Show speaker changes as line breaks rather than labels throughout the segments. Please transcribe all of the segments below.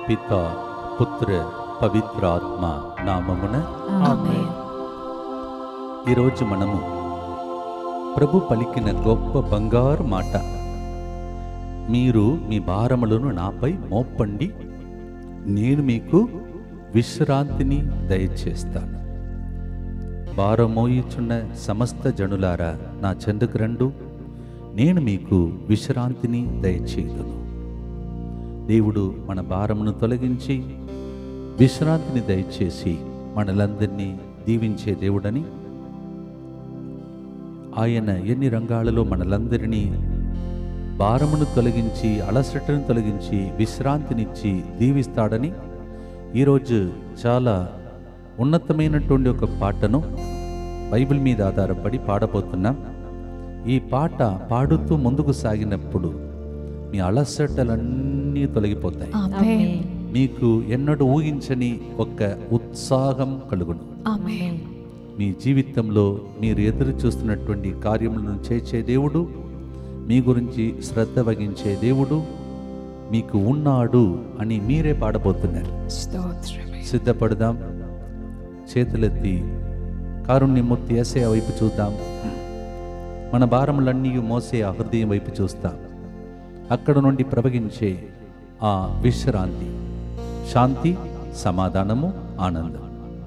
పిత పుత్ర పవిత్ర ఆత్మ నామమున
ఆమేన్
ఈరోజు మనము ప్రభు పలికిన గొప్ప బంగారు మాట మీరు మీ భారములను నాపై మోపండి నేను మీకు విశ్రాంతిని దయచేస్తాను భారమోయిచున్న సమస్త జనులారా నా చెందుకు రండు నేను మీకు విశ్రాంతిని దయచేయుదును దేవుడు మన భారమును తొలగించి విశ్రాంతిని దయచేసి మనలందరినీ దీవించే దేవుడని ఆయన ఎన్ని రంగాలలో మనలందరినీ భారమును తొలగించి అలసటను తొలగించి విశ్రాంతినిచ్చి దీవిస్తాడని ఈరోజు చాలా ఉన్నతమైనటువంటి ఒక పాటను బైబిల్ మీద ఆధారపడి పాడబోతున్నాం ఈ పాట పాడుతూ ముందుకు సాగినప్పుడు మీ అలసటలన్నీ తొలగిపోతాయి
ఆమేన్
మీకు ఎన్నడూ ఊహించని ఒక ఉత్సాహం కలుగును
ఆమేన్
మీ జీవితంలో మీరు ఎదురు చూస్తున్నటువంటి కార్యములను చేసే దేవుడు మీ గురించి శ్రద్ధ వహించే దేవుడు మీకు ఉన్నాడు అని మీరే పాడబోతున్నారు
స్తోత్రమే
సిద్ధపడదాం చేతులెత్తి కారుణ్యమూర్తి ఏసే వైపు చూద్దాం మన భారములన్నీ మోసే ఆ హృదయం వైపు చూస్తాం అక్కడ నుండి ప్రవహించే ఆ విశ్రాంతి శాంతి సమాధానము ఆనందం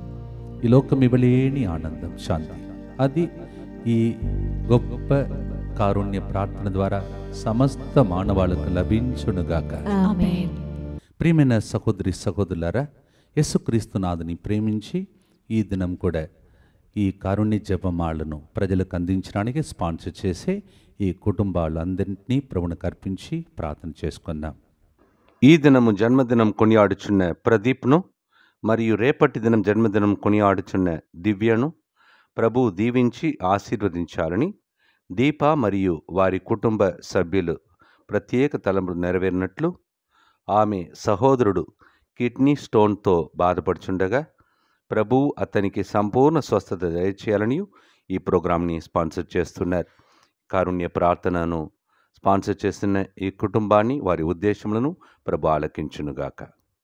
ఈ లోకం ఇవ్వలేని ఆనందం శాంతి అది ఈ గొప్ప కారుణ్య ప్రార్థన ద్వారా సమస్త మానవాళికి లభించునుగాక
ఆమేన్
ప్రియమైన సహోదరి సహోదరులారా యేసుక్రీస్తునాథుని ప్రేమించి ఈ దినం కూడా ఈ కారుణ్య జపమాలను ప్రజలకు అందించడానికి స్పాన్సర్ చేసే ఈ కుటుంబాలందరినీ ప్రభునికి అర్పించి ప్రార్థన చేసుకుందాం
ఈ దినము జన్మదినం కొనియాడుచున్న ప్రదీప్ను మరియు రేపటి దినం జన్మదినం కొనియాడుచున్న దివ్యను ప్రభు దీవించి ఆశీర్వదించాలని దీప మరియు వారి కుటుంబ సభ్యులు ప్రత్యేక తలంపులు నెరవేరినట్లు ఆమె సహోదరుడు కిడ్నీ స్టోన్తో బాధపడుచుండగా ప్రభు అతనికి సంపూర్ణ స్వస్థత దయచేయాలని ఈ ప్రోగ్రాంని స్పాన్సర్ చేస్తున్నారు కారుణ్య ప్రార్థనను స్పాన్సర్ చేస్తున్న ఈ కుటుంబాన్ని వారి ఉద్దేశములను ప్రభు ఆలకించునుగాక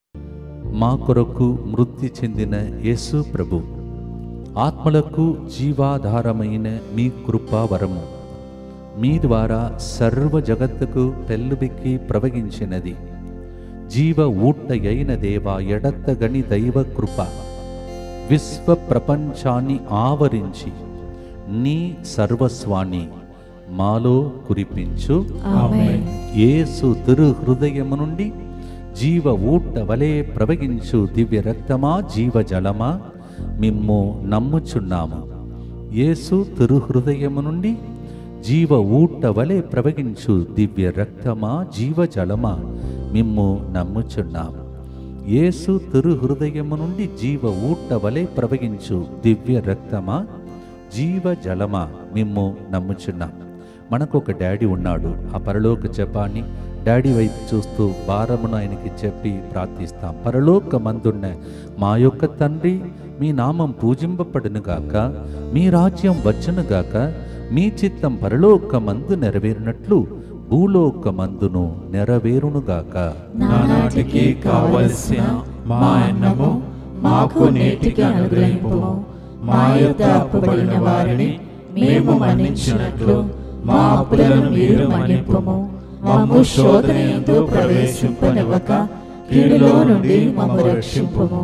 మా కొరకు మృతి చెందిన యేసు ప్రభు ఆత్మలకు జీవాధారమైన మీ కృపా వరము మీ ద్వారా సర్వ జగత్తుకు పెళ్ళుబెక్కి ప్రవహించినది జీవ ఊట్టయైన దేవ ఎడత్తగని దైవ కృప విశ్వ ప్రపంచాన్ని ఆవరించి నీ సర్వస్వాన్ని మాలో కురిపించు
ఆమేన్
యేసు తిరు హృదయము నుండి జీవ ఊట వలె ప్రవహించు దివ్య రక్తమా జీవ జలమా మిమ్ము నమ్ముచున్నాము యేసు తిరు హృదయము నుండి జీవ ఊట వలె ప్రవహించు దివ్య రక్తమా జీవ జలమా మిమ్ము నమ్ముచున్నాము యేసు తిరు హృదయము నుండి జీవ ఊట వలె ప్రవహించు దివ్య రక్తమా జీవ జలమా మిమ్ము నమ్ముచున్నాం మనకు ఒక డాడీ ఉన్నాడు ఆ పరలోక జపాన్ని డాడీ వైపు చూస్తూ భారమును ఆయనకి చెప్పి ప్రార్థిస్తాం పరలోక మందున్న మా యొక్క తండ్రి మీ నామం పూజింపబడునుగాక మీ రాజ్యం వచ్చునుగాక మీ చిత్తం పరలోక మందు నెరవేరినట్లు భూలోక మందును నెరవేరునుగాక
నానాటికి కావలసిన మా అన్నము మాకు నేటికి అనుగ్రహింపుము మా యొక్క అప్పుబడిన వారిని మేము మన్నించినట్లు మా అప్పులను మీరు మన్నింపుము మమ్ము శోధన ఎందు ప్రవేశింపనివ్వక కీడులో నుండి మమ్ము రక్షింపుము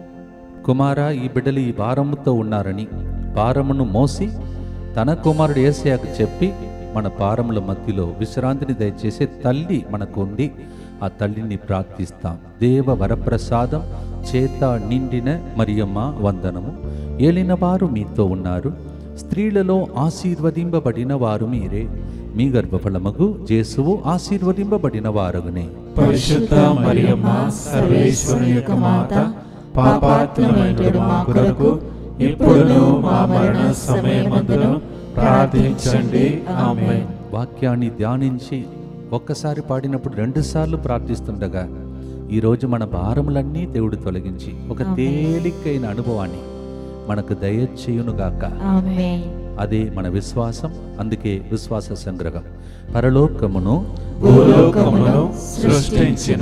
కుమారా ఈ బిడ్డలు ఈ భారముతో ఉన్నారని భారమును మోసి తన కుమారుడు ఏసయాకు చెప్పి మన భారముల మధ్యలో విశ్రాంతిని దయచేసే తల్లి మనకు ఉంది ఆ తల్లిని ప్రార్థిస్తాం దేవ వరప్రసాదం చేత నిండిన మరియమ్మ వందనము ఏలిన వారు మీతో ఉన్నారు స్త్రీలలో ఆశీర్వదింపబడిన వారు మీరే మీ గర్భఫలమగు జేసువు ఆశీర్వదింపబడిన వారుగునే
పరిశుద్ధ మరియమ్మ సర్వేశ్వరుని యొక్క మాత పాపాత్మైన మా కొరకు ఇప్పుడును మా మరణ సమయమందును ప్రార్థించండి ఆమేన్
వాక్యాన్ని ధ్యానించి ఒక్కసారి పాడినప్పుడు రెండుసార్లు ప్రార్థిస్తుండగా ఈరోజు మన భారములన్నీ దేవుడు తొలగించి ఒక తేలికైన అనుభవాన్ని మనకు దయచేయునుగాక
ఆమేన్
అదే మన విశ్వాసం అందుకే విశ్వాస సంగ్రహం పరలోకమును
భూలోకమును సృష్టించిన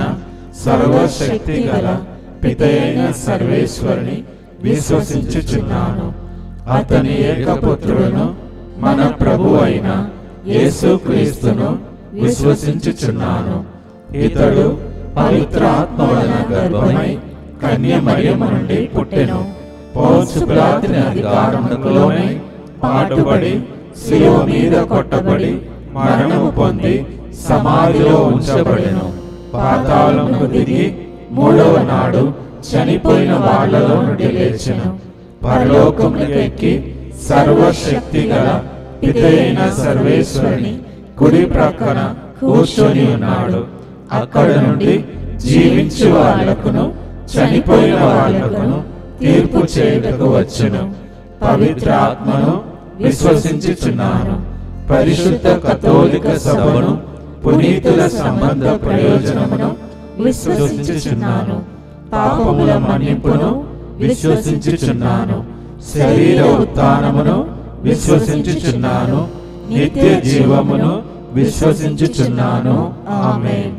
సర్వశక్తి గల పితయైన సర్వేశ్వరుని విశ్వసించుచున్నాను అతని ఏకపుత్రుడును మన ప్రభు అయిన యేసుక్రీస్తును విశ్వసించుచున్నాను ఇతడు పవిత్ర ఆత్మ వలన గర్భమై కన్య మరియమ్మ నుండి పుట్టెను పోన్సు పిలాతుని అధికారములోనే పాటుబడి శిలువ మీద కొట్టబడి మరణము పొంది సమాధిలో ఉంచబడెను పాతాళముకు దిగి మూడవ నాడు చనిపోయిన వాళ్ళలో నుండి లేచెను పరలోకమునికి ఎక్కి సర్వశక్తి గల పితైన సర్వేశ్వరుని కుడి ప్రక్కన కూర్చొని ఉన్నాడు అక్కడ నుండి జీవించు వాళ్ళకును చనిపోయిన వాళ్ళకును తీర్పు చేయుటకు వచ్చును పవిత్ర ఆత్మను విశ్వసించుచున్నాను పరిశుద్ధ కథోలిక సభను పునీతుల సంబంధ ప్రయోజనమును విశ్వసించుచున్నాను పాపముల మన్నింపును విశ్వసించుచున్నాను శరీర ఉత్థానమును విశ్వసించుచున్నాను నిత్య జీవమును విశ్వసించుచున్నాను ఆమేన్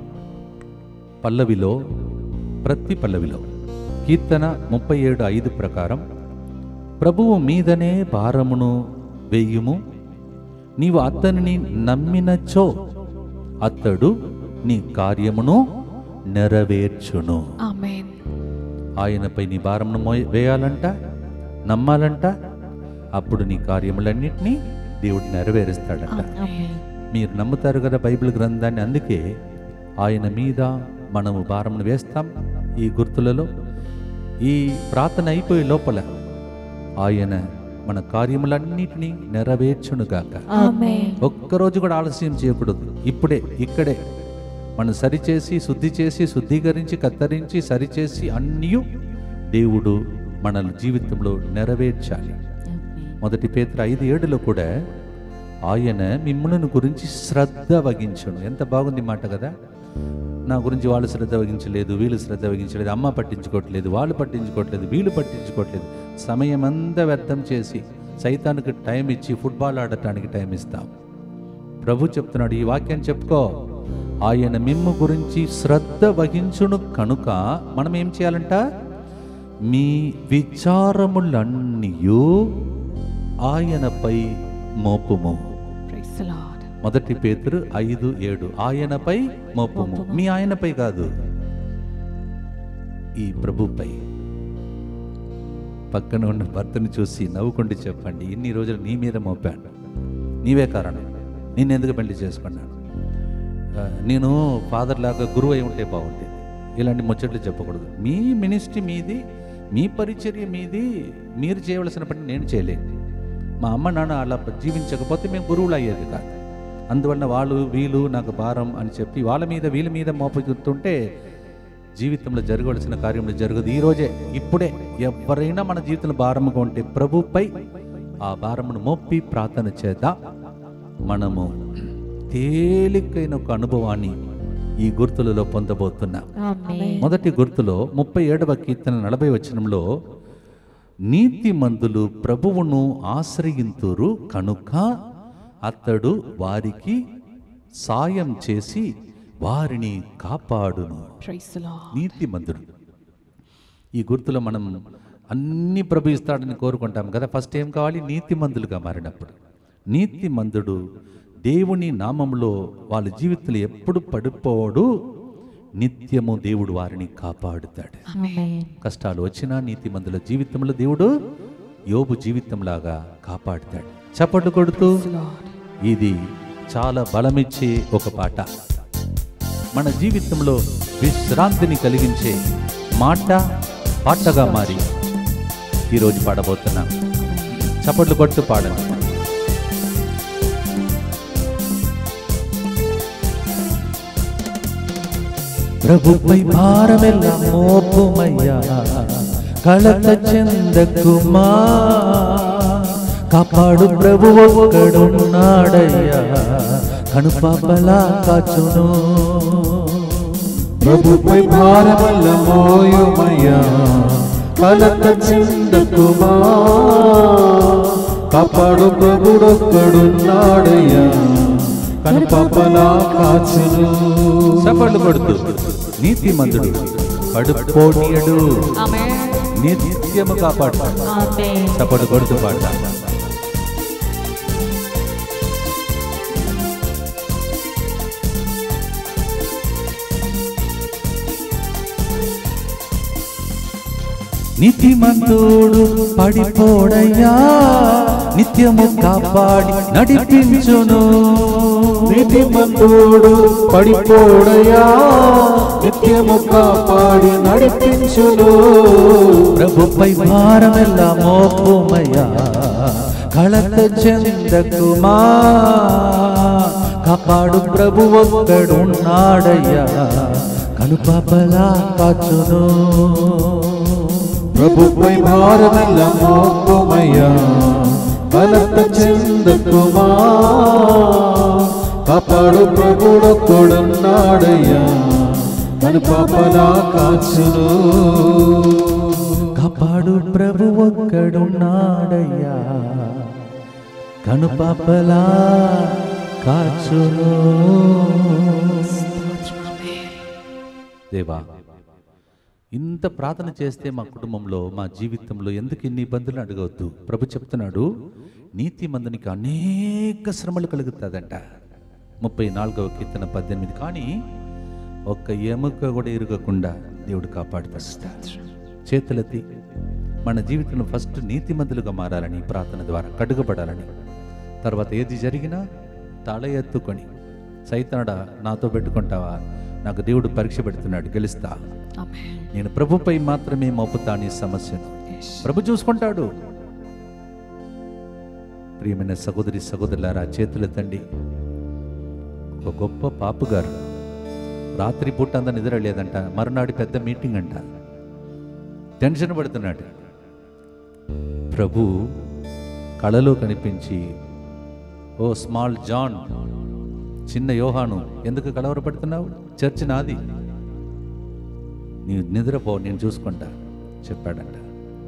పల్లవిలో ప్రతి పల్లవిలో కీర్తన ముప్పై ఏడు ఐదు ప్రకారం ప్రభువు మీదనే భారమును వెయ్యుము నీవు అతనిని నమ్మినచో అతడు నీ కార్యమును నెరవేర్చును
Amen.
ఆయనపై నీ భారమును మోయ- వేయాలంట నమ్మాలంట అప్పుడు నీ కార్యములన్నింటినీ దేవుడు నెరవేరుస్తాడంట
Amen.
మీరు నమ్ముతారు కదా బైబిల్ గ్రంథాన్ని అందుకే ఆయన మీద మనము భారమును వేస్తాం ఈ గుర్తులలో ఈ ప్రార్థన అయిపోయే లోపల ఆయన మన కార్యములన్నిటినీ నెరవేర్చునుగాక
Amen.
ఒక్కరోజు కూడా ఆలస్యం చేయకూడదు ఇప్పుడే ఇక్కడే మనం సరిచేసి శుద్ధి చేసి శుద్ధీకరించి కత్తరించి సరిచేసి అన్నీ దేవుడు మన జీవితంలో నెరవేర్చాలి మొదటి పేతురు ఐదు ఏడులో కూడా ఆయన మిమ్మల్ని గురించి శ్రద్ధ వహించును ఎంత బాగుంది మాట కదా నా గురించి వాళ్ళు శ్రద్ధ వహించలేదు వీళ్ళు శ్రద్ధ వహించలేదు అమ్మ పట్టించుకోవట్లేదు వాళ్ళు పట్టించుకోవట్లేదు వీళ్ళు పట్టించుకోవట్లేదు సమయం అంతా వ్యర్థం చేసి సైతానికి టైం ఇచ్చి ఫుట్బాల్ ఆడటానికి టైం ఇస్తాం ప్రభు చెప్తున్నాడు ఈ వాక్యాన్ని చెప్పుకో ఆయన మిమ్ము గురించి శ్రద్ధ వహించును కనుక మనం ఏం చేయాలంట మీ విచారములన్నీయు ఆయనపై మోపుము
Praise the Lord.
మొదటి పేతురు ఐదు ఏడు ఆయనపై మోపుము మీ ఆయనపై కాదు ఈ ప్రభుపై పక్కన ఉన్న భర్తను చూసి నవ్వుకుంటూ చెప్పండి ఇన్ని రోజులు నీ మీద మోపాను నీవే కారణం నేను ఎందుకు పెళ్లి చేసుకున్నాను ఆ, నేను ఫాదర్ లాగా గురువు అయి ఉంటే బాగుండేది ఇలాంటి ముచ్చట్లు చెప్పకూడదు మీ మినిస్ట్రీ మీది మీ పరిచర్య మీది మీరు చేయవలసిన పని నేను చేయలేను మా అమ్మ నాన్న అలా జీవించకపోతే మేము గురువులు అయ్యేది కాదు అందువల్ల వాళ్ళు వీళ్ళు నాకు భారం అని చెప్పి వాళ్ళ మీద వీళ్ళ మీద మోపుతుంటే జీవితంలో జరగవలసిన కార్యములు జరగదు ఈ రోజే ఇప్పుడే ఎవరైనా మన జీవితంలో భారముగా ఉంటే ప్రభుపై ఆ భారమును మోపి ప్రార్థన చేద్దాం మనము తేలికైన ఒక అనుభవాన్ని ఈ గుర్తులలో పొందబోతున్నాం
Amen.
మొదటి గుర్తులో ముప్పై ఏడవ కీర్తన నలభై వచనంలో నీతిమంతులు ప్రభువును ఆశ్రయింతురు కనుక అతడు వారికి సాయం చేసి వారిని కాపాడును
Praise the Lord.
నీతిమంతుడు ఈ గుర్తులో మనం అన్ని ప్రభు ఇస్తాడని కోరుకుంటాం కదా ఫస్ట్ ఏం కావాలి నీతిమంతులుగా మారినప్పుడు నీతిమంతుడు దేవుని నామంలో వాళ్ళ జీవితంలో ఎప్పుడు పడిపోడు నిత్యము దేవుడు వారిని కాపాడుతాడు
Amen.
కష్టాలు వచ్చినా నీతిమంతుల జీవితంలో దేవుడు యోబు జీవితంలాగా కాపాడుతాడు చప్పట్లు కొడుతూ
Praise the Lord.
ఇది చాలా బలమిచ్చే ఒక పాట మన జీవితంలో విశ్రాంతిని కలిగించే మాట పాటగా మారి ఈరోజు పాడబోతున్నాం చప్పట్లు కొడుతూ పాడండి ప్రభుపై భారమెల్ల మోపుమయ్యా కళత చెందకుమా కాపాడు ప్రభు ఒక్కడున్నాడయ్యా కనుపాపలా కాచును
ప్రభుపై భారమల్ల మోయుమయ్యా కలత చిందకుమా కాపాడు ప్రభుడొక్కడున్నాడయ్యా కనుపాపలా కాచును
చప్పట్లు కొడుతూ నీతిమంతుడు పడుపోనీయడు
ఆమేన్
నిత్యము కాపాడుతాడు
ఆమేన్
చప్పట్లు కొడుతూ పాడతాడు నీతిమంతుడు పడిపోడయ్యా నిత్యము కాపాడి నడిపించును
నీతిమంతుడు పడిపోడయా నిత్యము కాపాడి నడిపించును
ప్రభుపై భారమెల్ల మోపుమయ్యా కళత చెందకుమా కాపాడు ప్రభు ఒక్కడున్నాడయ్యా కనుపాపలా కాచును
ప్రభుపై భారమెల్ల మోపమయ్యా బలత చెందకుమా కాపాడు ప్రభుడొక్కడున్నాడయ్యా మన పాపలా కాచును
కాపాడు ప్రభు ఒక్కడున్నాడయ్యా కనుపాపలా కాచును దేవా ఇంత ప్రార్థన చేస్తే మా కుటుంబంలో మా జీవితంలో ఎందుకు ఇన్ని ఇబ్బందులు అడగవద్దు ప్రభు చెప్తున్నాడు నీతి మందునికి అనేక శ్రమలు కలుగుతుందంట ముప్పై నాలుగవ కీర్తన పద్దెనిమిది కానీ ఒక్క ఎముక కూడా ఇరగకుండా దేవుడు కాపాడుతాడు చేతులెత్తి మన జీవితంలో ఫస్ట్ నీతిమంతులుగా మారాలని ప్రార్థన ద్వారా కడుగబడాలని తర్వాత ఏది జరిగినా తల ఎత్తుకొని సైతాడా నాతో పెట్టుకుంటావా నాకు దేవుడు పరీక్ష పెడుతున్నాడు గెలుస్తా
ఆమేన్
నేను ప్రభుపై మాత్రమే మోపుతాను ఈ సమస్యను ప్రభు చూసుకుంటాడు ప్రియమైన సహోదరి సహోదరులారా చేతులెత్తండి ఒక గొప్ప పాపుగారు రాత్రి పూట అంతా నిద్ర లేదంట మరునాడు పెద్ద మీటింగ్ అంట టెన్షన్ పడుతున్నాడు ప్రభు కళలో కనిపించి ఓ స్మాల్ జాన్ చిన్న యోహాను ఎందుకు కలవరపడుతున్నావు చర్చ్ నాది నీవు నిద్రపో నేను చూసుకుంటా చెప్పాడంట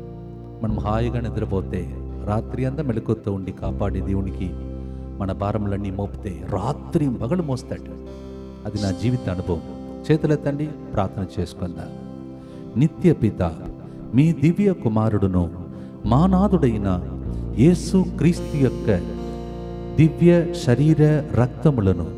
మనం హాయిగా నిద్రపోతే రాత్రి అంతా మెలకుతూ ఉండి కాపాడే దేవునికి మన భారములన్నీ మోపితే రాత్రి మగలు మోస్తాడు అది నా జీవిత అనుభవం చేతులెత్తండి ప్రార్థన చేసుకుందాం నిత్య పిత మీ దివ్య కుమారుడును మానాథుడైన యేసు క్రీస్తు యొక్క దివ్య శరీర రక్తములను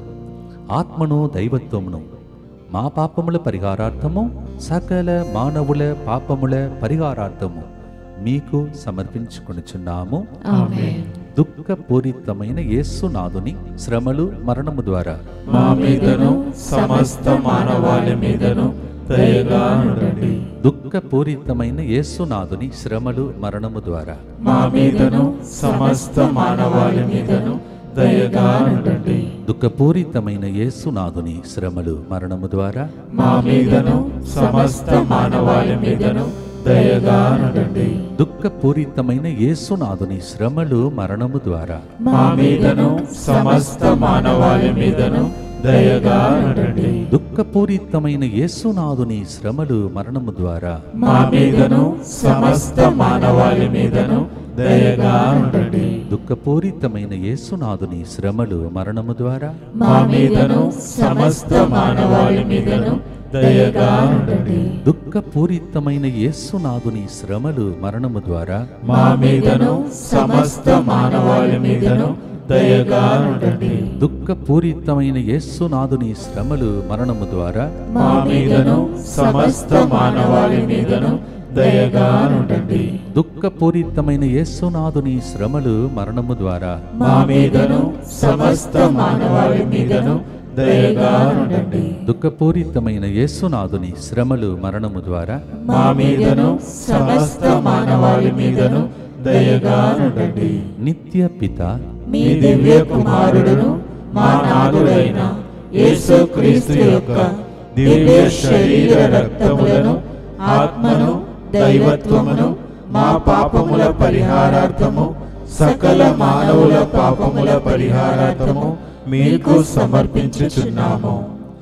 ఆత్మను దైవత్వమును మా పాపముల పరిహారార్థము సకల మానవుల పాపముల పరిహారార్థము మీకు సమర్పించుకొనుచున్నాము
ఆమేన్
దుఃఖపూరితమైన యేసునాథుని శ్రమలు మరణము ద్వారా
మా మీదను సమస్త మానవాళి మీదను దయగా ఉండండి
దుఃఖపూరితమైన యేసునాథుని శ్రమలు మరణము ద్వారా
మా మీదను సమస్త మానవాళి మీదను దయగా ఉండండి
దుఃఖపూరితమైన యేసునాథుని శ్రమలు మరణము ద్వారా
మా మీదను సమస్త మానవాళి మీదను దయగా ఉండండి
దుఃఖపూరితమైన యేసునాథుని శ్రమలు మరణము ద్వారా
మా మీదను సమస్త మానవాళి మీదను దయగా ఉండండి
దుఃఖపూరితమైన యేసునాథుని శ్రమలు మరణము ద్వారా
మా మీదను సమస్త మానవాళి మీదను దయగా ఉండండి
దుఃఖపూరితమైన యేసునాథుని శ్రమలు మరణము ద్వారా
మా మీదను సమస్త మానవాళి మీదను దయగా ఉండండి
దుఃఖపూరితమైన యేసునాథుని శ్రమలు మరణము ద్వారా
మా మీదను సమస్త మానవాళి మీదను దయగా ఉండండి
దుఃఖపూరితమైన యేసునాథుని శ్రమలు మరణము ద్వారా
మా మీదను సమస్త మానవాళి మీదను దయగా ఉండండి
దుఃఖపూరితమైన యేసునాథుని శ్రమలు మరణము ద్వారా
మా మీదను సమస్త మానవాళి మీదను దయగా ఉండండి
దుఃఖపూరితమైన యేసునాథుని శ్రమలు మరణము ద్వారా
మా మీదను సమస్త మానవాళి మీదను దయగా ఉండండి
నిత్య పిత
మీ దివ్య కుమారుడును మా నాథుడైన యేసుక్రీస్తు యొక్క దివ్య శరీర రక్తములను ఆత్మను దైవత్వమును మా పాపముల పరిహారార్థము సకల మానవుల పాపముల పరిహారార్థము మీకు సమర్పించుచున్నాము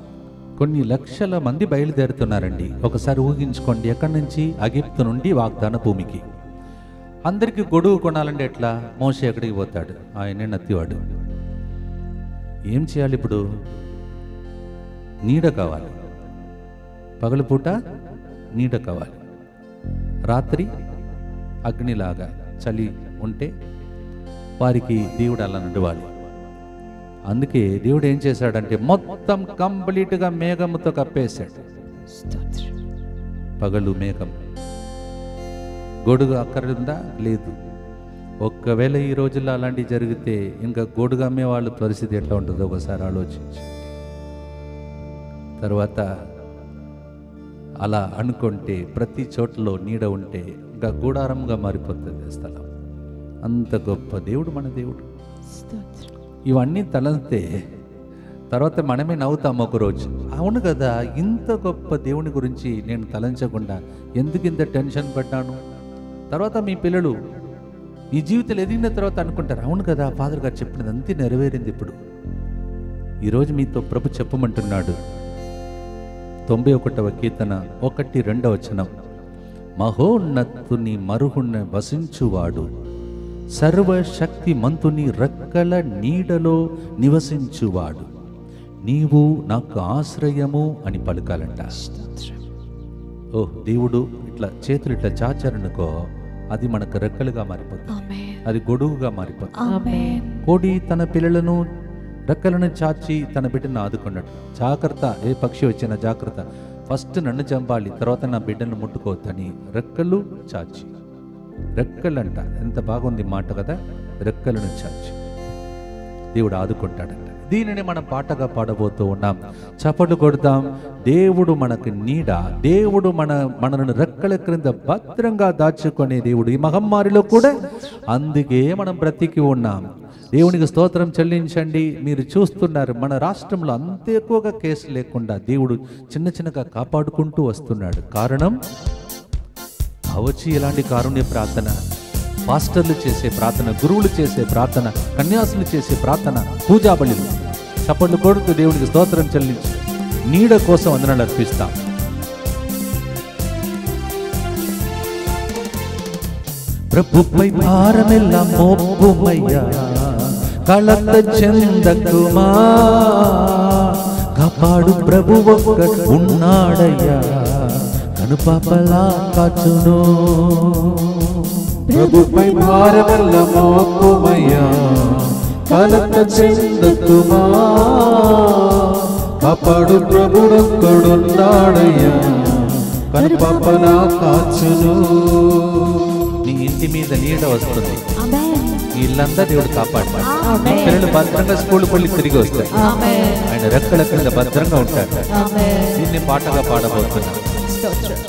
కొన్ని లక్షల మంది బయలుదేరుతున్నారండి ఒకసారి ఊహించుకోండి ఎక్కడి నుంచి అగిప్తు నుండి వాగ్దాన భూమికి అందరికీ గొడుగు కొనాలంటే ఎట్లా మోసే ఎక్కడికి పోతాడు ఆయనే నత్తివాడు ఏం చేయాలి ఇప్పుడు నీడ కావాలి పగలుపూట నీడ కావాలి రాత్రి అగ్నిలాగా చలి ఉంటే వారికి దేవుడు అలా నడవాలి అందుకే దేవుడు ఏం చేశాడంటే మొత్తం కంప్లీట్గా మేఘముతో కప్పేశాడు
స్తోత్రం
పగలు మేఘం గొడుగు అక్కర్లుందా లేదు ఒక్కవేళ ఈ రోజుల్లో అలాంటివి జరిగితే ఇంకా గొడుగు అమ్మే వాళ్ళ పరిస్థితి ఎట్లా ఉంటుందో ఒకసారి ఆలోచించి తర్వాత అలా అనుకుంటే ప్రతి చోటలో నీడ ఉంటే ఇంకా గూడారంగా మారిపోతుంది ఆ స్థలం అంత గొప్ప దేవుడు మన దేవుడు
స్తోత్రం
ఇవన్నీ తలంతే తర్వాత మనమే నవ్వుతాం ఒకరోజు అవును కదా ఇంత గొప్ప దేవుని గురించి నేను తలంచకుండా ఎందుకు ఇంత టెన్షన్ పడ్డాను తర్వాత మీ పిల్లలు మీ జీవితంలో ఎదిగిన తర్వాత అనుకుంటారు అవును కదా ఫాదర్ గారు చెప్పినది అంతే నెరవేరింది ఇప్పుడు ఈరోజు మీతో ప్రభు చెప్పమంటున్నాడు తొంభై ఒకటవ కీర్తన ఒకటి రెండవ వచనం మహోన్నతుని మరుగున వసించువాడు సర్వశక్తి మంతుని రెక్కల నీడలో నివసించువాడు నీవు నాకు ఆశ్రయము అని పలకాలంట
స్తోత్రం
ఓహ్ దేవుడు ఇట్లా చేతులు ఇట్లా చాచారనుకో అది మనకు రెక్కలుగా మారిపోతుంది
ఆమేన్
అది గొడుగుగా మారిపోతుంది
ఆమేన్
కోడి తన పిల్లలను రెక్కలను చాచి తన బిడ్డను ఆదుకున్నాడు జాగ్రత్త ఏ పక్షి వచ్చినా జాగ్రత్త ఫస్ట్ నన్ను చంపాలి తర్వాత నా బిడ్డను ముట్టుకోవద్దని రెక్కలు చాచి రెక్కలంట ఎంత బాగుంది మాట కదా రెక్కలను చాచి దేవుడు ఆదుకుంటాడంట దీనిని మనం పాటగా పాడబోతూ ఉన్నాం చప్పట్లు కొడతాం దేవుడు మనకు నీడ దేవుడు మన మనలను రెక్కల క్రింద భద్రంగా దాచుకునే దేవుడు ఈ మహమ్మారిలో కూడా అందుకే మనం బ్రతికి ఉన్నాం దేవునికి స్తోత్రం చెల్లించండి మీరు చూస్తున్నారు మన రాష్ట్రంలో అంత ఎక్కువగా కేసు లేకుండా దేవుడు చిన్న చిన్నగా కాపాడుకుంటూ వస్తున్నాడు కారణం అవచ్చి ఎలాంటి కారుణ్య ప్రార్థన పాస్టర్లు చేసే ప్రార్థన గురువులు చేసే ప్రార్థన కన్యాసులు చేసే ప్రార్థన పూజా బలులు చప్పట్లు కొడుతూ దేవునికి స్తోత్రం చెల్లించి నీడ కోసం వందనాలు అర్పిస్తాం ప్రభుపై భారమెల్లా మోపుమయ్యా కళత చెందకుమా కాపాడు ప్రభు ఒక్క ఉన్నాడయ్యా కనుపాపలా కాచును
ప్రభుపై భారమల్ల మోపుమయ్యా కలత చెందకుమా కాపాడు ప్రభుడొక్కడున్నాడయ్యా కనుపాపలా కాచును
నీ ఇంటి మీద నీడ వస్తుంది
ఆమేన్
ఈ ఇల్లంతా దేవుడు కాపాడతాడు పిల్లలు భద్రంగా స్కూల్కి వెళ్ళి తిరిగి వస్తారు
ఆమేన్
ఆయన రెక్కల కింద భద్రంగా ఉంటారు
ఆమేన్
దీన్ని పాటగా పాడబోతున్నాం
స్తోత్రం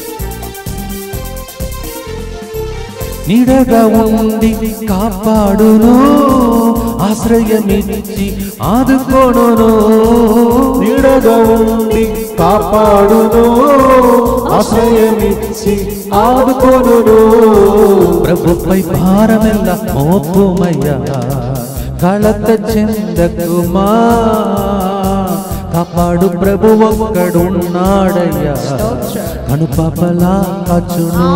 నీడగా ఉండి కాపాడును ఆశ్రయమిచ్చి ఆదుకోడును
నీడగా ఉండి కాపాడును ఆశ్రయమిచ్చి ఆదుకొనును
ప్రభుపై భారమెల్ల మోపుమయ్యా కళత చెందకుమా కాపాడు ప్రభు ఒక్కడున్నాడయ్యా కనుపాపలా కాచును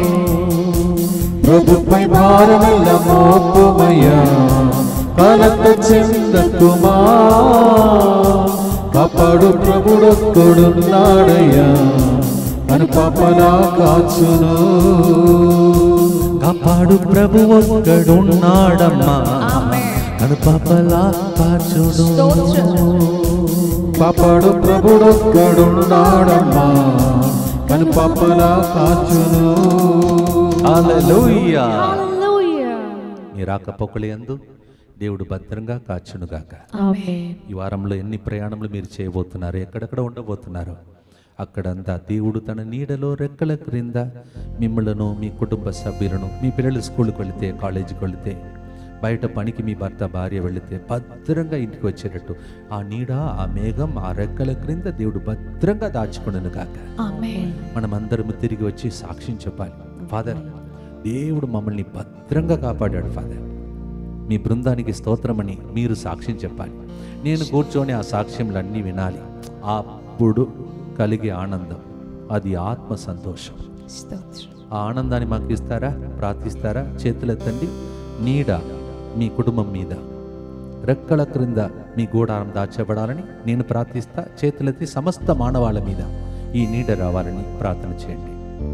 ప్రభుపై భారమల్ల మోపుమయ్యా కలత చెందకుమా కాపాడు ప్రభుడొక్కడున్నాడయ్యా అని పాపలా కాచును
కాపాడు ప్రభు ఒక్కడున్నాడమ్మా కనుపాపలా కాచును
కాపాడు ప్రభుడొక్కడున్నాడమ్మా అని పాపలా కాచును
హల్లెలూయా
హల్లెలూయా
నీ రాకపోకలు యందు దేవుడు భద్రంగా కాచునుగాక
ఆమేన్
ఈ వారంలో ఎన్ని ప్రయాణములు మీరు చేయబోతున్నారు ఎక్కడెక్కడ ఉండబోతున్నారు అక్కడంతా దేవుడు తన నీడలో రెక్కల క్రింద మిమ్మలను మీ కుటుంబ సభ్యులను మీ పిల్లలు స్కూల్కి వెళితే కాలేజీకి వెళితే బయట పనికి మీ భర్త భార్య వెళితే భద్రంగా ఇంటికి వచ్చేటట్టు ఆ నీడ ఆ మేఘం ఆ రెక్కల క్రింద దేవుడు భద్రంగా దాచుకునను గాక
ఆమేన్
మనమందరము తిరిగి వచ్చి సాక్ష్యం చెప్పాలి ఫాదర్ దేవుడు మమ్మల్ని భద్రంగా కాపాడాడు ఫాదర్ మీ బృందానికి స్తోత్రమని మీరు సాక్ష్యం చెప్పాలి నేను కూర్చొని ఆ సాక్ష్యంలన్నీ వినాలి అప్పుడు కలిగే ఆనందం అది ఆత్మ సంతోషం
స్తోత్రం
ఆ ఆనందాన్ని మాకు ఇస్తారా ప్రార్థిస్తారా చేతులెత్తండి నీడ మీ కుటుంబం మీద రెక్కల క్రింద మీ గూడారం దాచబడాలని నేను ప్రార్థిస్తా చేతులెత్తి సమస్త మానవాళి మీద ఈ నీడ రావాలని ప్రార్థన చేయండి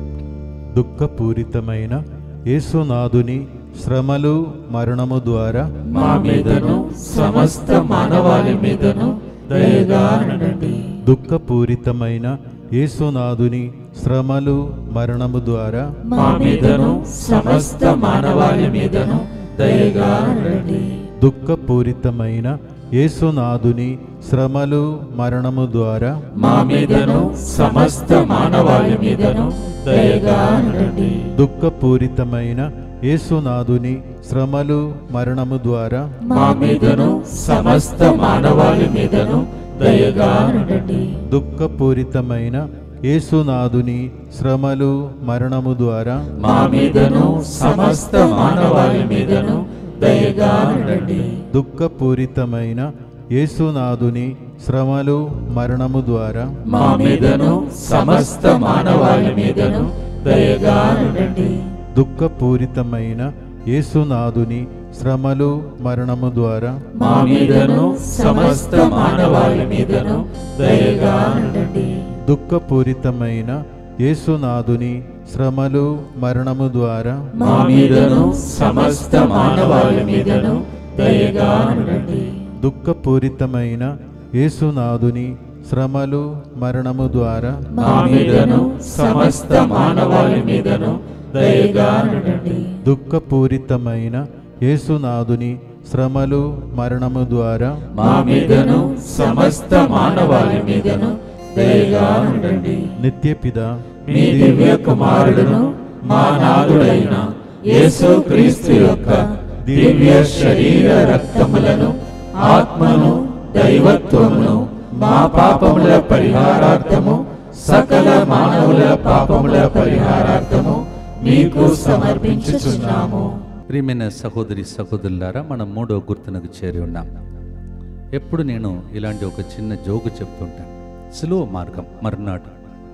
దుఃఖపూరితమైన యేసునాథుని శ్రమలు మరణము ద్వారా
మా మీదను సమస్త మానవాళి మీదను దయగా ఉండండి
దుఃఖపూరితమైన యేసునాథుని శ్రమలు మరణము ద్వారా
మా మీదను సమస్త మానవాళి మీదను దయగా ఉండండి
దుఃఖపూరితమైన యేసునాథుని శ్రమలు మరణము ద్వారా
మా మీదను సమస్త మానవాళి మీదను దయగా ఉండండి
దుఃఖపూరితమైన యేసునాథుని శ్రమలు మరణము ద్వారా
మా మీదను సమస్త మానవాళి మీదను దయగా ఉండండి
దుఃఖపూరితమైన యేసునాథుని శ్రమలు మరణము ద్వారా
మా మీదను సమస్త మానవాళి మీదను దయగా ఉండండి
దుఃఖపూరితమైన యేసునాథుని శ్రమలు మరణము ద్వారా
మా మీదను సమస్త మానవాళి మీదను దయగా ఉండండి
దుఃఖపూరితమైన యేసునాథుని శ్రమలు మరణము ద్వారా
మా మీదను సమస్త మానవాళి మీదను దయగా ఉండండి
దుఃఖపూరితమైన యేసునాథుని శ్రమలు మరణము ద్వారా
మా మీదను సమస్త మానవాళి మీదను దయగా ఉండండి
దుఃఖపూరితమైన యేసునాథుని శ్రమలు మరణము ద్వారా
మా మీదను సమస్త మానవాళి మీదను దయగా ఉండండి
దుఃఖపూరితమైన యేసునాథుని శ్రమలు మరణము ద్వారా
మా మీదను సమస్త మానవాళి మీదను దయగా ఉండండి
నిత్యపిద
మీ దివ్య కుమారుడును మా నాథుడైన యేసు క్రీస్తు యొక్క దివ్య శరీర రక్తములను ఆత్మను దైవత్వమును మా పాపముల పరిహారార్థము సకల మానవుల పాపముల పరిహారార్థము మీకు సమర్పించుచున్నాము
ప్రియమైన సహోదరి సహోదరులారా మనం మూడో గుర్తునకు చేరి ఉన్నాం ఎప్పుడు నేను ఇలాంటి ఒక చిన్న జోగు చెప్తుంటాను సిలువ మార్గం మర్నాడు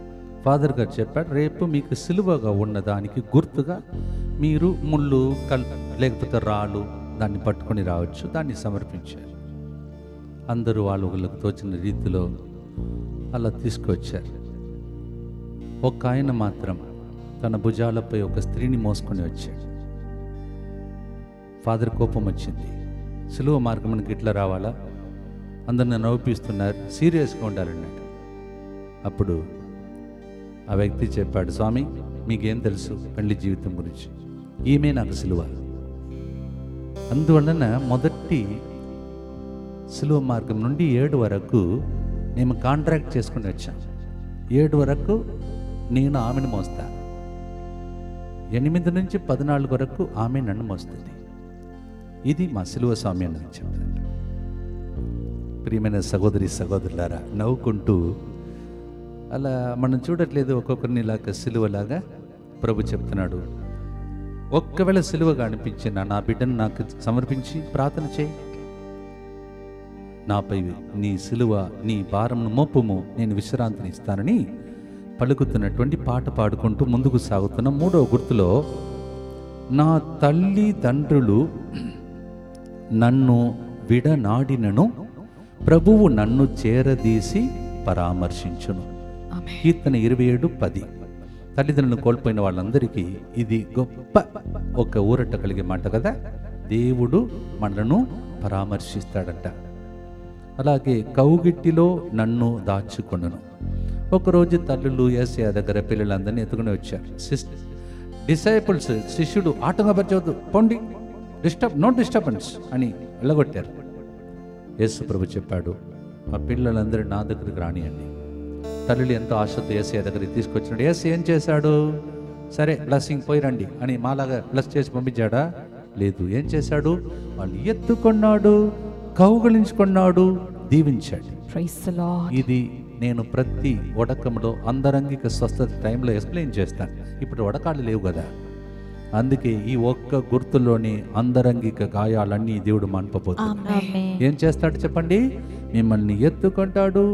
ఫాదర్ గారు చెప్పాడు రేపు మీకు సిలువగా ఉన్న దానికి గుర్తుగా మీరు ముళ్ళు కల్ లేకపోతే రాళ్ళు దాన్ని పట్టుకొని రావచ్చు దాన్ని సమర్పించారు అందరూ వాళ్ళు వాళ్ళకు తోచిన రీతిలో అలా తీసుకొచ్చారు ఒక ఆయన మాత్రం తన భుజాలపై ఒక స్త్రీని మోసుకొని వచ్చాడు ఫాదర్ కోపం వచ్చింది సులువ మార్గం ఇట్లా రావాలా అందరిని నవ్విస్తున్నారు సీరియస్గా ఉండాలన్నాడు అప్పుడు ఆ వ్యక్తి చెప్పాడు స్వామి మీకేం తెలుసు పెళ్లి జీవితం గురించి ఈమె నాకు సిలువ అందువలన మొదటి సిలువ మార్గం నుండి ఏడు వరకు మేము కాంట్రాక్ట్ చేసుకుని వచ్చాం ఏడు వరకు నేను ఆమెను మోస్తా ఎనిమిది నుంచి పద్నాలుగు వరకు ఆమె నన్ను మోస్తుంది ఇది మా సిలువ స్వామి అని చెప్తాడు ప్రియమైన సహోదరి సహోదరులారా నవ్వుకుంటూ అలా మనం చూడట్లేదు ఒక్కొక్కరిని ఇలాగ సిలువలాగా ప్రభు చెప్తున్నాడు ఒక్కవేళ సిలువగా అనిపించిన నా బిడ్డను నాకు సమర్పించి ప్రార్థన చేయి నాపై నీ సిలువ నీ భారంను మోపుము నేను విశ్రాంతిని ఇస్తానని పలుకుతున్నటువంటి పాట పాడుకుంటూ ముందుకు సాగుతున్న మూడవ గుర్తులో నా తల్లి తండ్రులు నన్ను విడనాడినను ప్రభువు నన్ను చేరదీసి పరామర్శించును
Amen.
కీర్తన ఇరవై ఏడు పది తల్లిదండ్రులను కోల్పోయిన వాళ్ళందరికీ ఇది గొప్ప ఒక ఊరట కలిగే మాట కదా దేవుడు మనలను పరామర్శిస్తాడట అలాగే కౌగిట్టిలో నన్ను దాచుకొనును ఒకరోజు తల్లులు ఏసయ దగ్గర పిల్లలందరినీ ఎత్తుకుని వచ్చారు సిస్ డిసైపుల్స్ శిష్యుడు ఆటంకపరచవద్దు పొండి డిస్టర్బ్ నో డిస్టర్బెన్స్ అని వెళ్ళగొట్టారు యేసు ప్రభు చెప్పాడు ఆ పిల్లలందరూ నా దగ్గరికి రానియండి తల్లులు ఎంతో ఆశతో ఏసీ దగ్గరికి తీసుకొచ్చినాడు ఏసీ ఏం చేశాడు సరే బ్లెస్సింగ్ పోయి రండి అని మాలాగా బ్లెస్ చేసి పంపించాడా లేదు ఏం చేశాడు వాళ్ళు ఎత్తుకొన్నాడు కౌగలించుకున్నాడు దీవించాడు
Praise the Lord.
ఇది నేను ప్రతి వడకంలో అందరంగిక స్వస్థత టైంలో ఎక్స్ప్లెయిన్ చేస్తాను ఇప్పుడు వడకాళ్ళు లేవు కదా అందుకే ఈ ఒక్క గుర్తులోని అందరంగిక గాయాలన్నీ దేవుడు మాన్పబోతున్నాడు
Amen.
ఏం చేస్తాడు చెప్పండి మిమ్మల్ని ఎత్తుకుంటాడు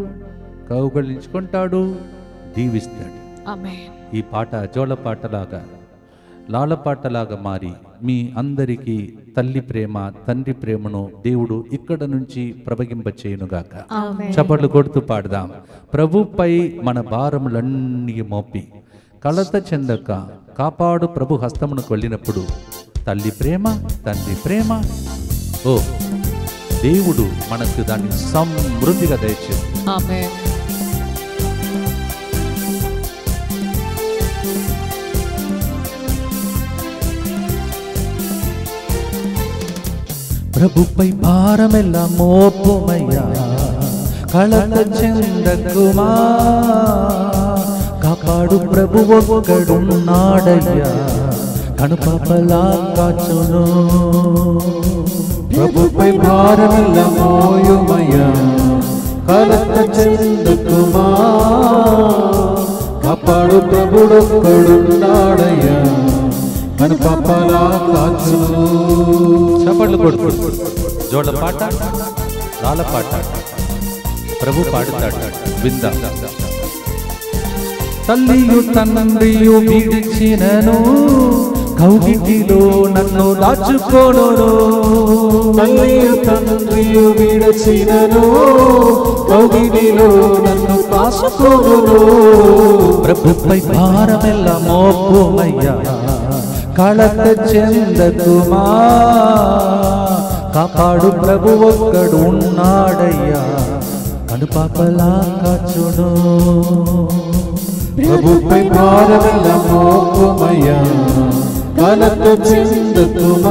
కౌగలించుకుంటాడు దీవిస్తాడు
Amen.
ఈ పాట జోల పాటలాగా లాలపాటలాగా మారి మీ అందరికీ తల్లి ప్రేమ తండ్రి ప్రేమను దేవుడు ఇక్కడ నుంచి ప్రవగింపచేయునుగాక
Amen.
చప్పట్లు కొడుతూ పాడదాం ప్రభుపై మన భారములన్నీ మోపి కలత చెందక కాపాడు ప్రభు హస్తమునకు వెళ్ళినప్పుడు తల్లి ప్రేమ తండ్రి ప్రేమ ఓ దేవుడు మనకు దాన్ని సమృద్ధిగా దయచేస్తుంది
Amen.
ప్రభుపై భారమెల్ల మోపుమయ్యా కళత చెందకుమా కాపాడు ప్రభు ఒక్కడున్నాడయ్యా కనుపాపలా కాచును
ప్రభుపై భారమెల్ల మోయుమయ్యా కలత చెందుకుమా కాపాడు ప్రభుడొక్కడున్నాడయ్యా మన పాపలా కాచును
చప్పట్లు కొడుకు జోళ్ళ పాట లాల పాట ప్రభు పాడుతాడు విందా తల్లియు తండ్రియు విడిచినను కౌగిటిలో నన్ను దాచుకోను
తల్లియు తండ్రియు విడచినను కౌగిడిలో నన్ను కాసుకోను
ప్రభుపై భారమెల్ల మోపుమయ్యా కళత చెందకుమా కాపాడు ప్రభు ఒక్కడు ఉన్నాడయ్యా కనుపాపలా కాచును
ప్రభుపై భారమెల్ల మోపుమయ్యా కలత చెందుకుమా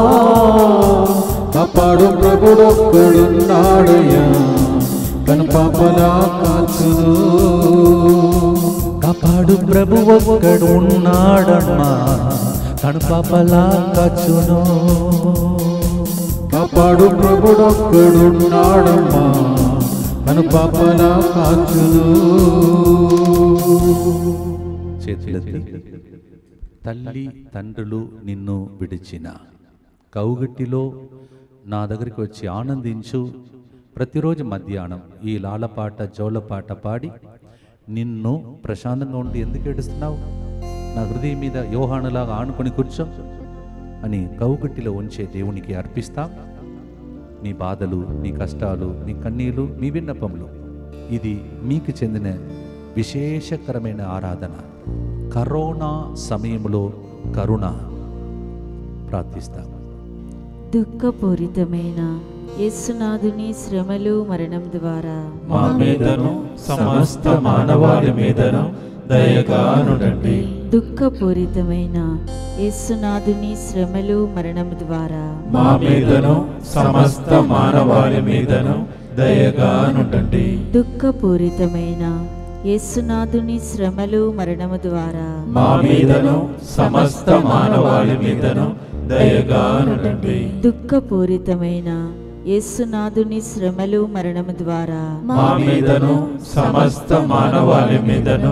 కాపాడు ప్రభుడొక్కడున్నాడయ్యా కను పాపలా కాచును
కాపాడు ప్రభు ఒక్కడు ఉన్నాడమ్మా కనుపాపలా కాచును
కాపాడు ప్రభుడొక్కడున్నాడమ్మా కను పాపలా కాచును
చేతులెత్తి తల్లి తండ్రులు నిన్ను విడిచిన కౌగట్టిలో నా దగ్గరికి వచ్చి ఆనందించు ప్రతిరోజు మధ్యాహ్నం ఈ లాలపాట జోలపాట పాడి నిన్ను ప్రశాంతంగా ఉండి ఎందుకు ఏడుస్తున్నావు నా హృదయం మీద యోహానులాగా ఆనుకొని కూర్చో అని కౌగట్టిలో ఉంచే దేవునికి అర్పిస్తాం మీ బాధలు మీ కష్టాలు మీ కన్నీలు మీ విన్నపములు ఇది మీకు చెందిన విశేషకరమైన ఆరాధన కరోనా సమయంలో కరుణ ప్రార్థిస్తాం
దుఃఖపూరితమైన యేసునాథుని శ్రమలు మరణం ద్వారా
మా మీదను సమస్త మానవాళి మీదను దయగానుడండి
దుఃఖపూరితమైన యేసునాథుని శ్రమలు మరణం ద్వారా
మా మీదను సమస్త మానవాళి మీదను దయగానుడండి
దుఃఖపూరితమైన యేసునాథుని శ్రమలు మరణము ద్వారా
మా మీదను సమస్త మానవాళి మీదను దయగానుడండి
దుఃఖపూరితమైన యేసునాథుని శ్రమలు మరణము ద్వారా
మా మీదను సమస్త మానవాళి మీదను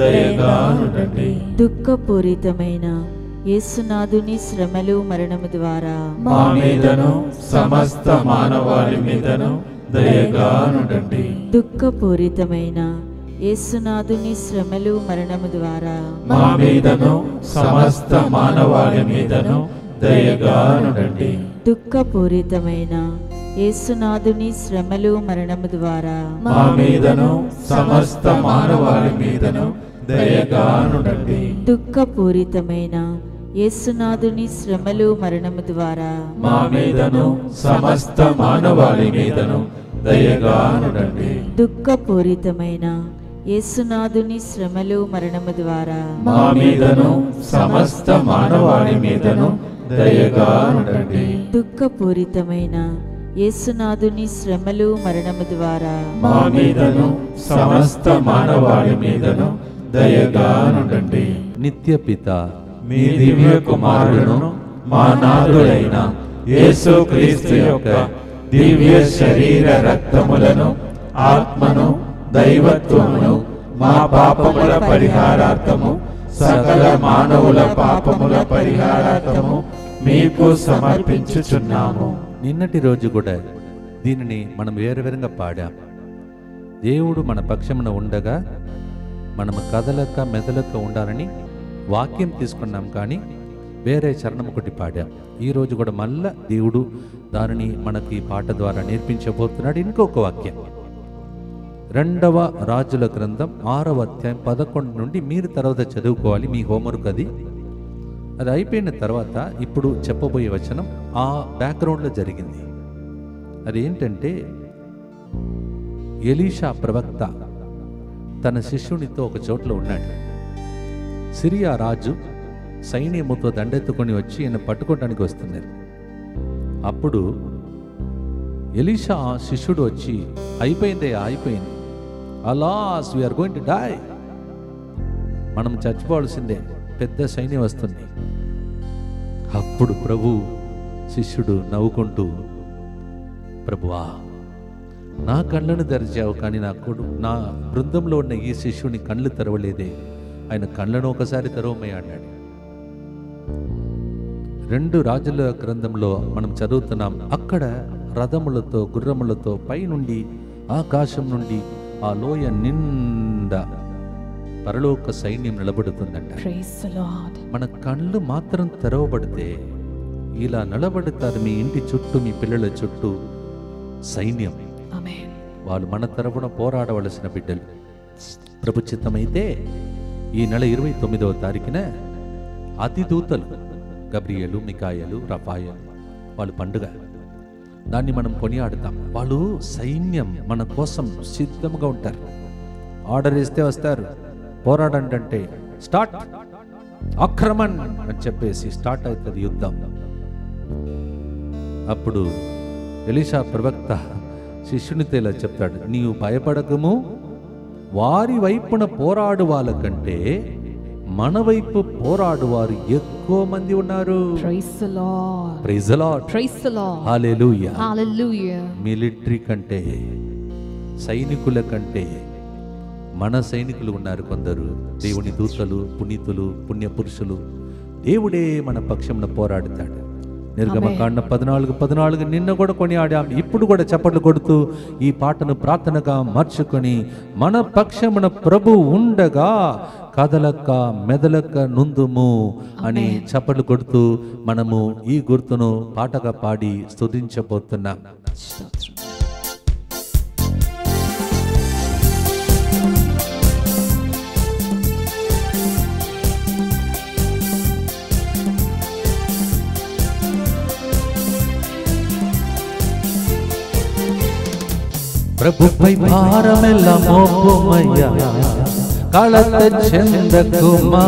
దయగానుడండి
దుఃఖపూరితమైన యేసునాథుని శ్రమలు మరణము ద్వారా
మా మీదను సమస్త మానవాళి మీదను దయగానుడండి
దుఃఖపూరితమైన యేసునాథుని శ్రమలు మరణము ద్వారా
మా మీదను సమస్త మానవాళి మీదను దయగానుడండి
దుఃఖపూరితమైన యేసునాథుని శ్రమలు మరణము ద్వారా
మా మీదను సమస్త మానవాళి మీదను దయగానుడండి
దుఃఖపూరితమైన యేసునాథుని శ్రమలు మరణము ద్వారా
మా మీదను సమస్త మానవాళి మీదను దయగానుడండి
దుఃఖపూరితమైన యేసునాథుని శ్రమలు మరణము ద్వారా
మా మీదను సమస్త మానవాళి మీదను దయగానుడండి
దుఃఖపూరితమైన యేసునాథుని శ్రమలు మరణము ద్వారా
మా మీదను సమస్త మానవాళి మీదను దయగానుడండి
నిత్య పిత
మీ దివ్య కుమారుడును మా నాథుడైన యేసు క్రీస్తు యొక్క దివ్య శరీర రక్తములను ఆత్మను దైవత్వమును మా పాపముల పరిహారార్థము సకల మానవుల పాపముల పరిహారార్థము మీకు సమర్పించుచున్నాము
నిన్నటి రోజు కూడా దీనిని మనం వేరువేరుగా పాడాం దేవుడు మన పక్షమున ఉండగా మనము కదలక మెదలక ఉండాలని వాక్యం తీసుకున్నాం కానీ వేరే చరణం ఒకటి పాడాం ఈరోజు కూడా మళ్ళా దేవుడు దానిని మనకి పాట ద్వారా నేర్పించబోతున్నాడు ఇంకొక వాక్యం రెండవ రాజుల గ్రంథం ఆరవ అధ్యాయం పదకొండు నుండి మీరు తర్వాత చదువుకోవాలి మీ హోంవర్క్ అది అది అయిపోయిన తర్వాత ఇప్పుడు చెప్పబోయే వచనం ఆ బ్యాక్గ్రౌండ్లో జరిగింది అది ఏంటంటే ఎలీషా ప్రవక్త తన శిష్యునితో ఒక చోట్ల ఉన్నాడు సిరియా రాజు సైన్యముతో దండెత్తుకొని వచ్చి ఈయన పట్టుకోవడానికి వస్తున్నారు అప్పుడు ఎలీషా శిష్యుడు వచ్చి అయిపోయిందే అయిపోయింది alas we are going to die మనం చచ్చిపోవాల్సిందే పెద్ద సైన్యం వస్తుంది అప్పుడు ప్రభు శిష్యుడు నవ్వుకుంటూ ప్రభువా నా కళ్ళను తెరిచావు కానీ నా కొడు నా బృందంలో ఉన్న ఈ శిష్యుని కళ్ళు తెరవలేదే ఆయన కళ్ళను ఒకసారి తెరవమయ్య అన్నాడు రెండు రాజుల గ్రంథంలో మనం చదువుతున్నాం అక్కడ రథములతో గుర్రములతో పైనుండి ఆకాశం నుండి ఆ లోయ నిండా పరలోక సైన్యం నిలబడుతుందంట
Praise the Lord.
మన కళ్ళు మాత్రం తెరవబడితే ఇలా నిలబడతారు మీ ఇంటి చుట్టూ మీ పిల్లల చుట్టూ సైన్యం
Amen.
వాళ్ళు మన తరపున పోరాడవలసిన బిడ్డలు ప్రభుచిత్తమైతే ఈ నెల ఇరవై తొమ్మిదవ తారీఖున అతిదూతలు గబ్రియలు మికాయలు రఫాయలు వాళ్ళ పండుగ దాన్ని మనం కొనియాడుతాం వాళ్ళు సైన్యం మన కోసం సిద్ధంగా ఉంటారు ఆర్డర్ ఇస్తే వస్తారు పోరాడండి అంటే స్టార్ట్ ఆక్రమణ్ అని చెప్పేసి స్టార్ట్ అవుతుంది యుద్ధం అప్పుడు ఎలీషా ప్రవక్త శిష్యునితో ఇలా చెప్తాడు నీవు భయపడకము వారి వైపున పోరాడు వాళ్ళకంటే మన వైపు పోరాడు వారు ఎక్కువ మంది ఉన్నారు
Praise the Lord.
Praise lord
Praise the Lord.
Hallelujah
Hallelujah.
Military కంటే సైనికుల కంటే మన సైనికులు ఉన్నారు కొందరు దేవుని దూతలు పునీతులు పుణ్యపురుషులు దేవుడే మన పక్షంన పోరాడుతాడు నిర్గమకాండ పద్నాలుగు పద్నాలుగు నిన్న కూడా కొనియాడాం ఇప్పుడు కూడా చప్పట్లు కొడుతూ ఈ పాటను ప్రార్థనగా మార్చుకొని మన పక్షమున ప్రభు ఉండగా కదలక మెదలక నుందుము అని చప్పట్లు కొడుతూ మనము ఈ గుర్తును పాటగా పాడి స్తుతించబోతున్నాం
స్తోత్రం.
ప్రభుపై భారమెల్ల మోపుమయ్యా కళత చెందకుమా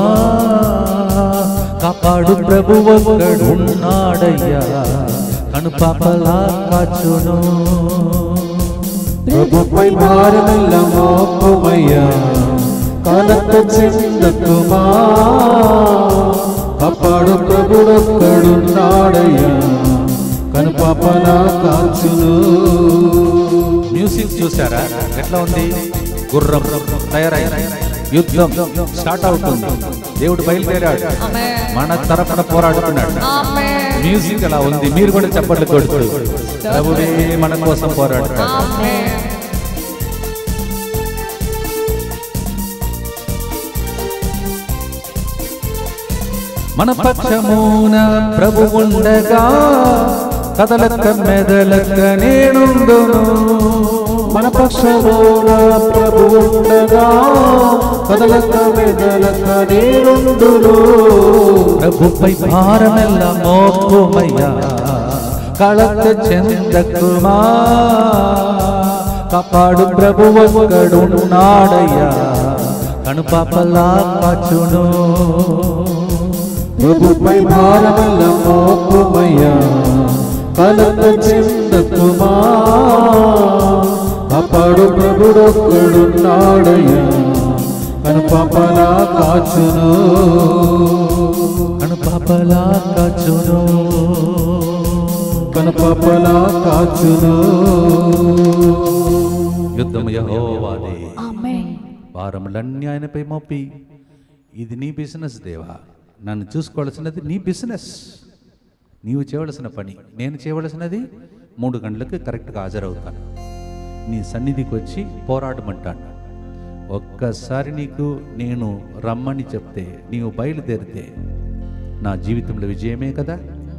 కాపాడు ప్రభు ఒక్కడున్నాడయ్యా కను పాపలా కాచును
ప్రభుపై భారమెల్ల మోపుమయ్యా కలత చెందకుమా కాపాడు ప్రభుడొక్కడున్నాడయ్యా కనుపాపలా కాచును
మ్యూజిక్ చూసారా ఎట్లా ఉంది గుర్రం తయారై యుద్ధం స్టార్ట్ అవుతుంది దేవుడు బయలుదేరాడు
Amen.
మన తరపున పోరాడుతున్నాడు
Amen.
మ్యూజిక్ అలా ఉంది మీరు కూడా చప్పట్లు కొడుతూ ప్రభువే మన కోసం పోరాడుతాడు
Amen.
మన పక్షమున ప్రభు ఉండగా కదలక్క మెదలక్క నేనుందును
మన పక్షమున ప్రభు ఉండగా కదలక మెదలక నేనుందును
ప్రభుపై భారమెల్ల మోపుమయ్యా కళత చెందకుమా కాపాడు ప్రభు ఒక్కడున్నాడయ్యా కనుపాపలా కాచును
ప్రభుపై భారమల్ల మోపుమయ్యా కలత చెందకుమా కాపాడు ప్రభుడొక్కడున్నాడయ్యా కనుపాపలా కాచును
కనుపాపలా కాచును
కనుపాపలా కాచును
యుద్ధము యెహోవాదే
Amen.
భారములన్నీ ఆయనపై మోపి ఇది నీ బిజినెస్ దేవా నన్ను చూసుకోవాల్సినది నీ బిజినెస్ నీవు చేయవలసిన పని నేను చేయవలసినది మూడు గంటలకు కరెక్ట్గా హాజరవుతాను నీ సన్నిధికి వచ్చి పోరాడమంటాను ఒక్కసారి నీకు నేను రమ్మని చెప్తే నీవు బయలుదేరితే నా జీవితంలో విజయమే కదా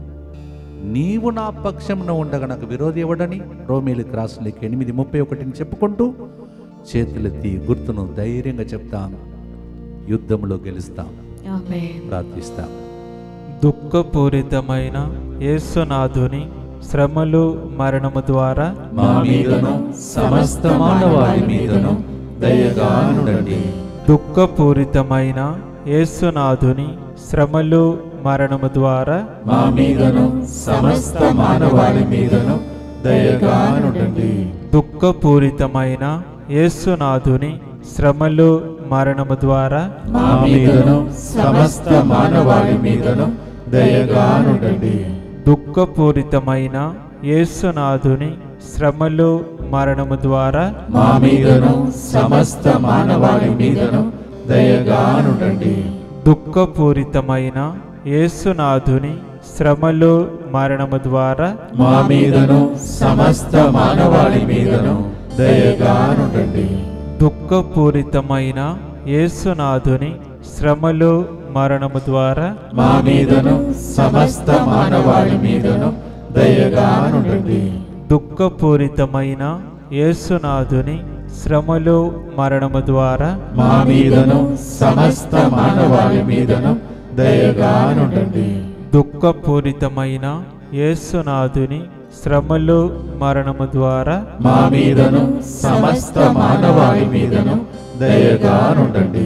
నీవు నా పక్షంలో ఉండగా నాకు విరోధి ఎవడని రోమేలి క్రాసులకి ఎనిమిది ముప్పై ఒకటిని చెప్పుకుంటూ చేతులెత్తి గుర్తును ధైర్యంగా చెప్తాం యుద్ధంలో గెలుస్తాం
Amen.
ప్రార్థిస్తాం
దుఃఖపూరితమైన యేసునాథుని శ్రమలు మరణము ద్వారా
మా మీదను సమస్త మానవాళి మీదను దయగా నుండండి
దుఃఖపూరితమైన యేసునాథుని శ్రమలు మరణము ద్వారా
మా మీదను సమస్త మానవాళి మీదను దయగా నుండండి
దుఃఖపూరితమైన యేసునాథుని శ్రమలు మరణము ద్వారా
మా మీదను సమస్త మానవాళి మీదను దయగా నుండండి
దుఃఖపూరితమైన యేసునాథుని శ్రమలు మరణము ద్వారా
మా మీదను సమస్త మానవాళి మీదను దయగా నుండండి
దుఃఖపూరితమైన యేసునాథుని శ్రమలు మరణము ద్వారా
మా మీదను సమస్త మానవాళి మీదను దయగా నుండండి
దుఃఖపూరితమైన యేసునాథుని శ్రమలు మరణము ద్వారా
మా మీదను సమస్త మానవాళి మీదను దయగా నుండండి
దుఃఖపూరితమైన యేసునాథుని శ్రమలు మరణము ద్వారా
మా మీదను సమస్త మానవాళి మీదను దయగా నుండండి
దుఃఖపూరితమైన యేసునాథుని శ్రమలు మరణము ద్వారా
మా మీదను సమస్త మానవాళి మీదను దయగా నుండండి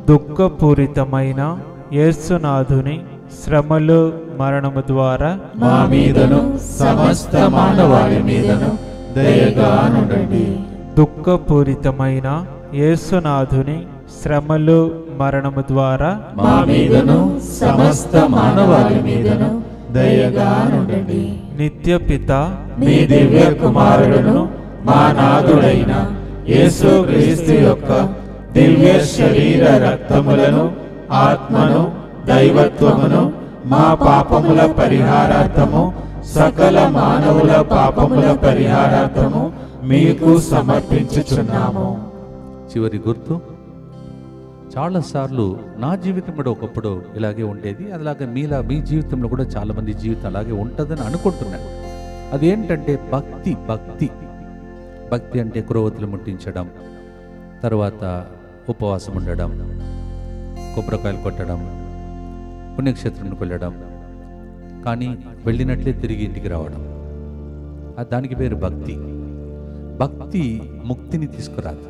దుఃఖపూరితమైన యేసునాథుని శ్రమలు మరణము ద్వారా
మా మీదను సమస్త మానవాళి మీదను దయగా నుండండి
దుఃఖపూరితమైన యేసునాథుని శ్రమలు మరణము ద్వారా
మా మీదను సమస్త మానవాళి మీదను దయగా నుండండి
నిత్య పిత
మీ దివ్య కుమారుడును మా నాథుడైన యేసు క్రీస్తు యొక్క దివ్య శరీర రక్తములను ఆత్మను దైవత్వమును మా పాపముల పరిహారార్థము సకల మానవుల పాపముల పరిహారార్థము మీకు సమర్పించుచున్నాము
చివరి గుర్తు చాలాసార్లు నా జీవితం కూడా ఒకప్పుడు ఇలాగే ఉండేది అలాగే మీలా మీ జీవితంలో కూడా చాలామంది జీవితం అలాగే ఉంటుందని అనుకుంటున్నాను అదేంటంటే భక్తి భక్తి భక్తి అంటే క్రోవతులు ముట్టించడం తర్వాత ఉపవాసం ఉండడం కొబ్బరికాయలు కొట్టడం పుణ్యక్షేత్రానికి వెళ్ళడం కానీ వెళ్ళినట్లే తిరిగి ఇంటికి రావడం ఆ దానికి పేరు భక్తి భక్తి ముక్తిని తీసుకురాదు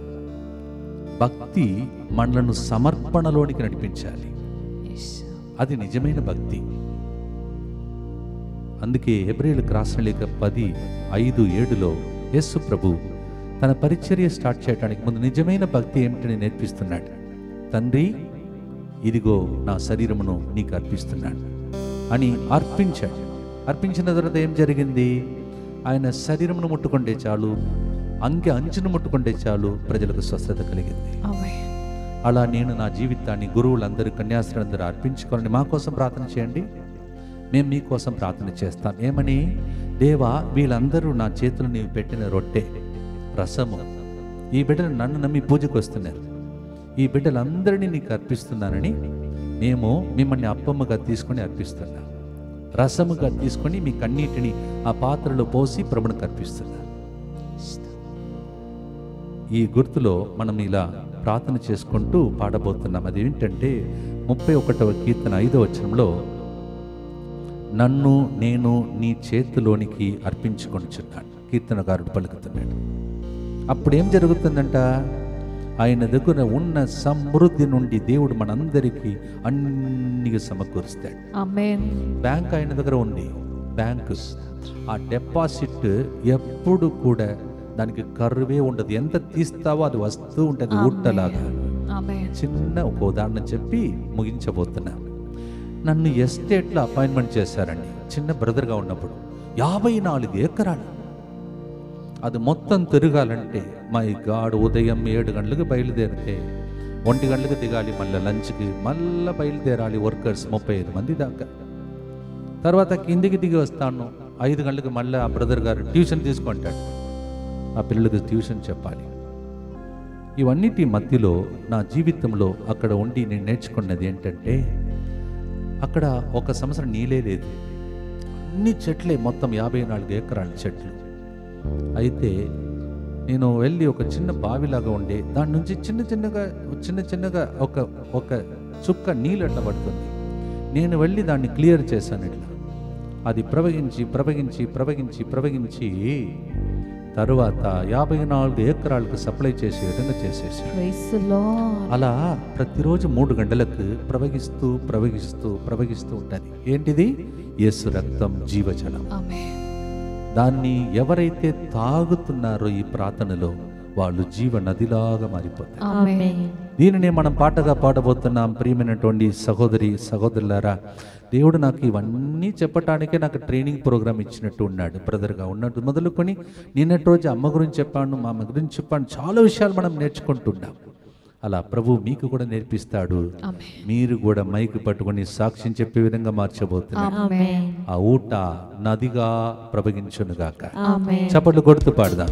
భక్తి మనలను సమర్పణలోనికి నడిపించాలి
Yes.
అది నిజమైన భక్తి అందుకే హెబ్రిలకు రాసిన లేఖ పది ఐదు ఏడులో యేసు ప్రభు తన పరిచర్య స్టార్ట్ చేయడానికి ముందు నిజమైన భక్తి ఏమిటని నేర్పిస్తున్నాడు తండ్రి ఇదిగో నా శరీరమును నీకు అర్పిస్తున్నాను అని అర్పించాడు అర్పించిన తర్వాత ఏం జరిగింది ఆయన శరీరమును ముట్టుకుంటే చాలు అంకె అంచును ముట్టుకుంటే చాలు ప్రజలకు స్వస్థత కలిగింది
Amen.
అలా నేను నా జీవితాన్ని గురువులందరూ కన్యాస్త్రులందరూ అర్పించుకోవాలని మా కోసం ప్రార్థన చేయండి మేము మీకోసం ప్రార్థన చేస్తాం ఏమని దేవా వీళ్ళందరూ నా చేతులు నీవు పెట్టిన రొట్టె రసము ఈ బిడ్డలు నన్ను నమ్మి పూజకు వస్తున్నారు ఈ బిడ్డలందరినీ నీకు అర్పిస్తున్నానని మేము మిమ్మల్ని అప్పమ్మగా తీసుకొని అర్పిస్తున్నాం రసముగా తీసుకొని మీ కన్నీటిని ఆ పాత్రలో పోసి ప్రభునికి అర్పిస్తున్నాం ఈ గుర్తులో మనం ఇలా ప్రార్థన చేసుకుంటూ పాడబోతున్నాం అది ఏంటంటే ముప్పై ఒకటవ కీర్తన ఐదవ వచనంలో నన్ను నేను నీ చేతిలోనికి అర్పించుకొనిచున్నాను కీర్తనకారుడు పలుకుతున్నాడు అప్పుడు ఏం జరుగుతుందంట ఆయన దగ్గర ఉన్న సమృద్ధి నుండి దేవుడు మనందరికీ అన్ని సమకూరుస్తాడు
Amen.
బ్యాంక్ ఆయన దగ్గర ఉంది బ్యాంకు ఆ డిపాజిట్ ఎప్పుడు కూడా దానికి కరువే ఉండదు ఎంత తీస్తావో అది వస్తూ ఉంటుంది ఊటలాగా
Amen.
చిన్న ఒక ఉదాహరణ చెప్పి ముగించబోతున్నా నన్ను ఎస్టేట్లో అపాయింట్మెంట్ చేశారండి చిన్న బ్రదర్గా ఉన్నప్పుడు యాభై నాలుగు ఎకరాలు అది మొత్తం తిరగాలంటే మై గాడ్ ఉదయం ఏడు గంటలకు బయలుదేరితే ఒంటి గంటలకు దిగాలి మళ్ళీ లంచ్కి మళ్ళీ బయలుదేరాలి వర్కర్స్ ముప్పై ఐదు మంది దాకా తర్వాత కిందికి దిగి వస్తాను ఐదు గంటలకు మళ్ళీ ఆ బ్రదర్ గారు ట్యూషన్ తీసుకుంటాడు ఆ పిల్లలకు ట్యూషన్ చెప్పాలి ఇవన్నిటి మధ్యలో నా జీవితంలో అక్కడ ఉండి నేను నేర్చుకున్నది ఏంటంటే అక్కడ ఒక సంవత్సరం నీళ్ళే లేదు అన్ని చెట్లే మొత్తం యాభై నాలుగు ఎకరాల చెట్లు అయితే నేను వెళ్ళి ఒక చిన్న బావిలాగా ఉండే దాని నుంచి చిన్న చిన్నగా చిన్న చిన్నగా ఒక ఒక చుక్క నీళ్ళు అట్లా పడుతుంది నేను వెళ్ళి దాన్ని క్లియర్ చేశాను ఇట్లా అది ప్రవహించి ప్రవహించి ప్రవహించి ప్రవహించి తరువాత యాభై నాలుగు ఎకరాలకు సప్లై చేసే విధంగా చేసేసాను
Praise the Lord.
అలా ప్రతిరోజు మూడు గంటలకు ప్రవహిస్తూ ప్రవహిస్తూ ప్రవహిస్తూ ఉంటుంది ఏంటిది యేసు రక్తం జీవజలం
Amen.
దాన్ని ఎవరైతే తాగుతున్నారో ఈ ప్రార్థనలో వాళ్ళు జీవ నదిలాగా మారిపోతారు
Amen.
దీనినే మనం పాటగా పాడబోతున్నాం ప్రియమైనటువంటి సహోదరి సహోదరులారా దేవుడు నాకు ఇవన్నీ చెప్పటానికే నాకు ట్రైనింగ్ ప్రోగ్రామ్ ఇచ్చినట్టు ఉన్నాడు బ్రదర్గా ఉన్నట్టు మొదలుకొని నిన్నటి రోజు అమ్మ గురించి చెప్పాను మా అమ్మ గురించి చెప్పాను చాలా విషయాలు మనం నేర్చుకుంటున్నాం అలా ప్రభు మీకు కూడా నేర్పిస్తాడు
Amen.
మీరు కూడా మైక్ పట్టుకొని సాక్ష్యం చెప్పే విధంగా మార్చబోతున్నారు
Amen.
ఆ ఊట నదిగా ప్రవహించునుగాక
Amen.
చప్పట్లు కొడుతూ పాడదాం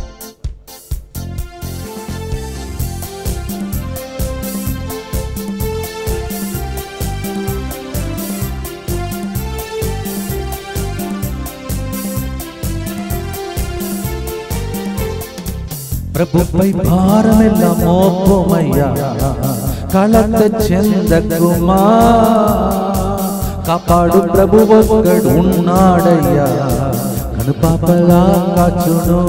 ప్రభుపై భారమెల్ల మోపమయ్యా కళత చెందకుమా కాపాడు ప్రభు ఒక్కడు ఉన్నాడయ్యా కనుపాపలా కాచును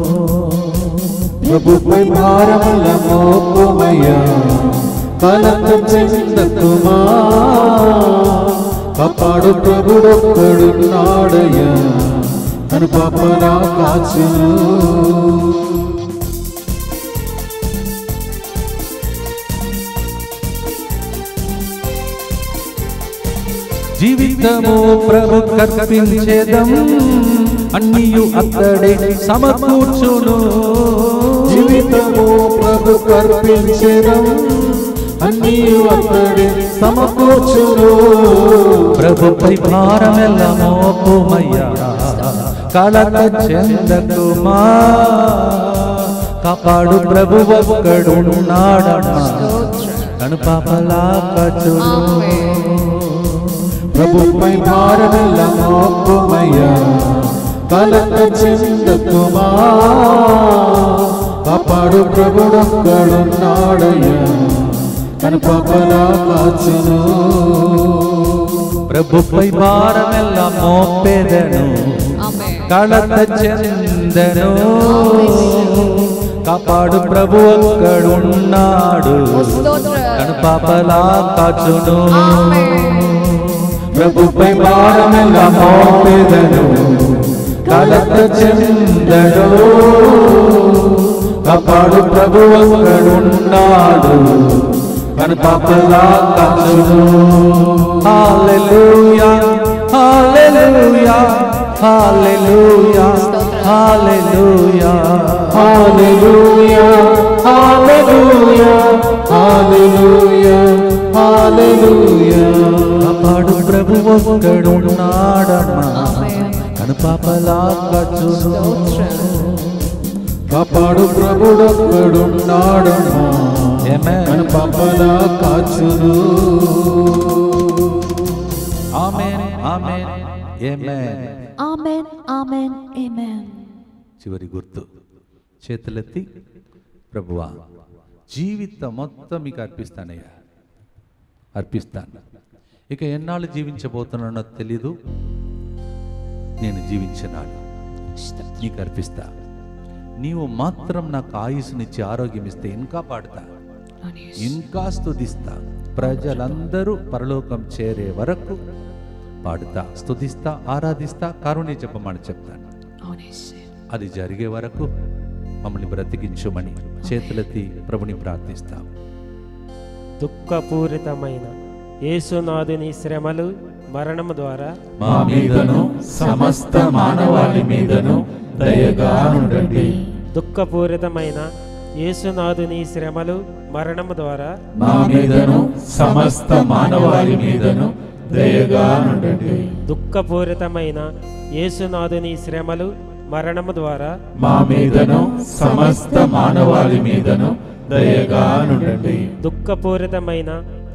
ప్రభుపై భారముల మోపమయ్యా కలత చెందకుమా కాపాడు ప్రభుడొక్కడున్నాడయ్యా తను పాపలా కాచును
జీవితము ప్రభు కర్పించేదం అన్నియు అక్కడే సమకూర్చును
జీవితము ప్రభు కర్పించడం అన్నీ అక్కడే సమకూర్చును
ప్రభుపై భారమెల్ల మోపమయ్యా కళత చెందకుమా కాపాడు ప్రభు ఒక్కడున్నాడమ్మా కనుపాపలా కచును
ప్రభుపై భారమెల్ల మోపమయ్యా కలత చెందకుమా కాపాడు ప్రభుడొక్కడున్నాడయ్యా తన పాపలా కాచును
ప్రభుపై భారమెల్ల మోపెదను
Amen.
కళత చెందను కాపాడు ప్రభు ఒక్కడున్నాడు కనుపాపలా కాచును
ప్రభుపై భారమెల్ల మోపెదను కలత చెందడు కాపాడు ప్రభు ఒక్కడున్నాడు మన పాపలా కాచును
హల్లెలూయా హల్లెలూయా హల్లెలూయా హల్లెలూయా
హల్లెలూయా హల్లెలూయా హల్లెలూయా హల్లెలూయా
కాపాడు ప్రభు ఒక్కడున్నాడమ్మా కనుపాపలా కచును
కాపాడు ప్రభుడొక్కడున్నాడమ్మా
Amen.
మన పాపలా కాచును
ఆమేన్ ఆమేన్ ఆమేన్
Amen. Amen. Amen.
చివరి గుర్తు చేతులెత్తి ప్రభువా జీవితం మొత్తం మీకు అర్పిస్తానయ్యా అర్పిస్తాను ఇక ఎన్నాళ్ళు జీవించబోతున్నానో తెలీదు నేను జీవించినాడు నీకు అర్పిస్తా నీవు మాత్రం నాకు ఆయుస్సునిచ్చి ఆరోగ్యం ఇస్తే ఇంకా పాడతా ఇంకా స్తుతిస్తా ప్రజలందరూ పరలోకం చేరే వరకు పాడుతా స్తుతిస్తా ఆరాధిస్తా కారుణ్య చెప్పమని చెప్తాను అది జరిగే వరకు మమ్మల్ని బ్రతికించుమని చేతులెత్తి ప్రభుని ప్రార్థిస్తాం
దుఃఖపూరితమైన యేసునాథుని శ్రమలు మరణము ద్వారా
మా మీదను సమస్త మానవాళి మీదను దయగా ఉండండి
దుఃఖపూరితమైన యేసునాథుని శ్రమలు మరణము ద్వారా
మా మీదను సమస్త మానవాళి మీదను దయగా ఉండండి
దుఃఖపూరితమైన యేసునాథుని శ్రమలు మరణము ద్వారా
మా మీదను సమస్త మానవాళి మీదను దయగా ఉండండి
దుఃఖపూరితమైన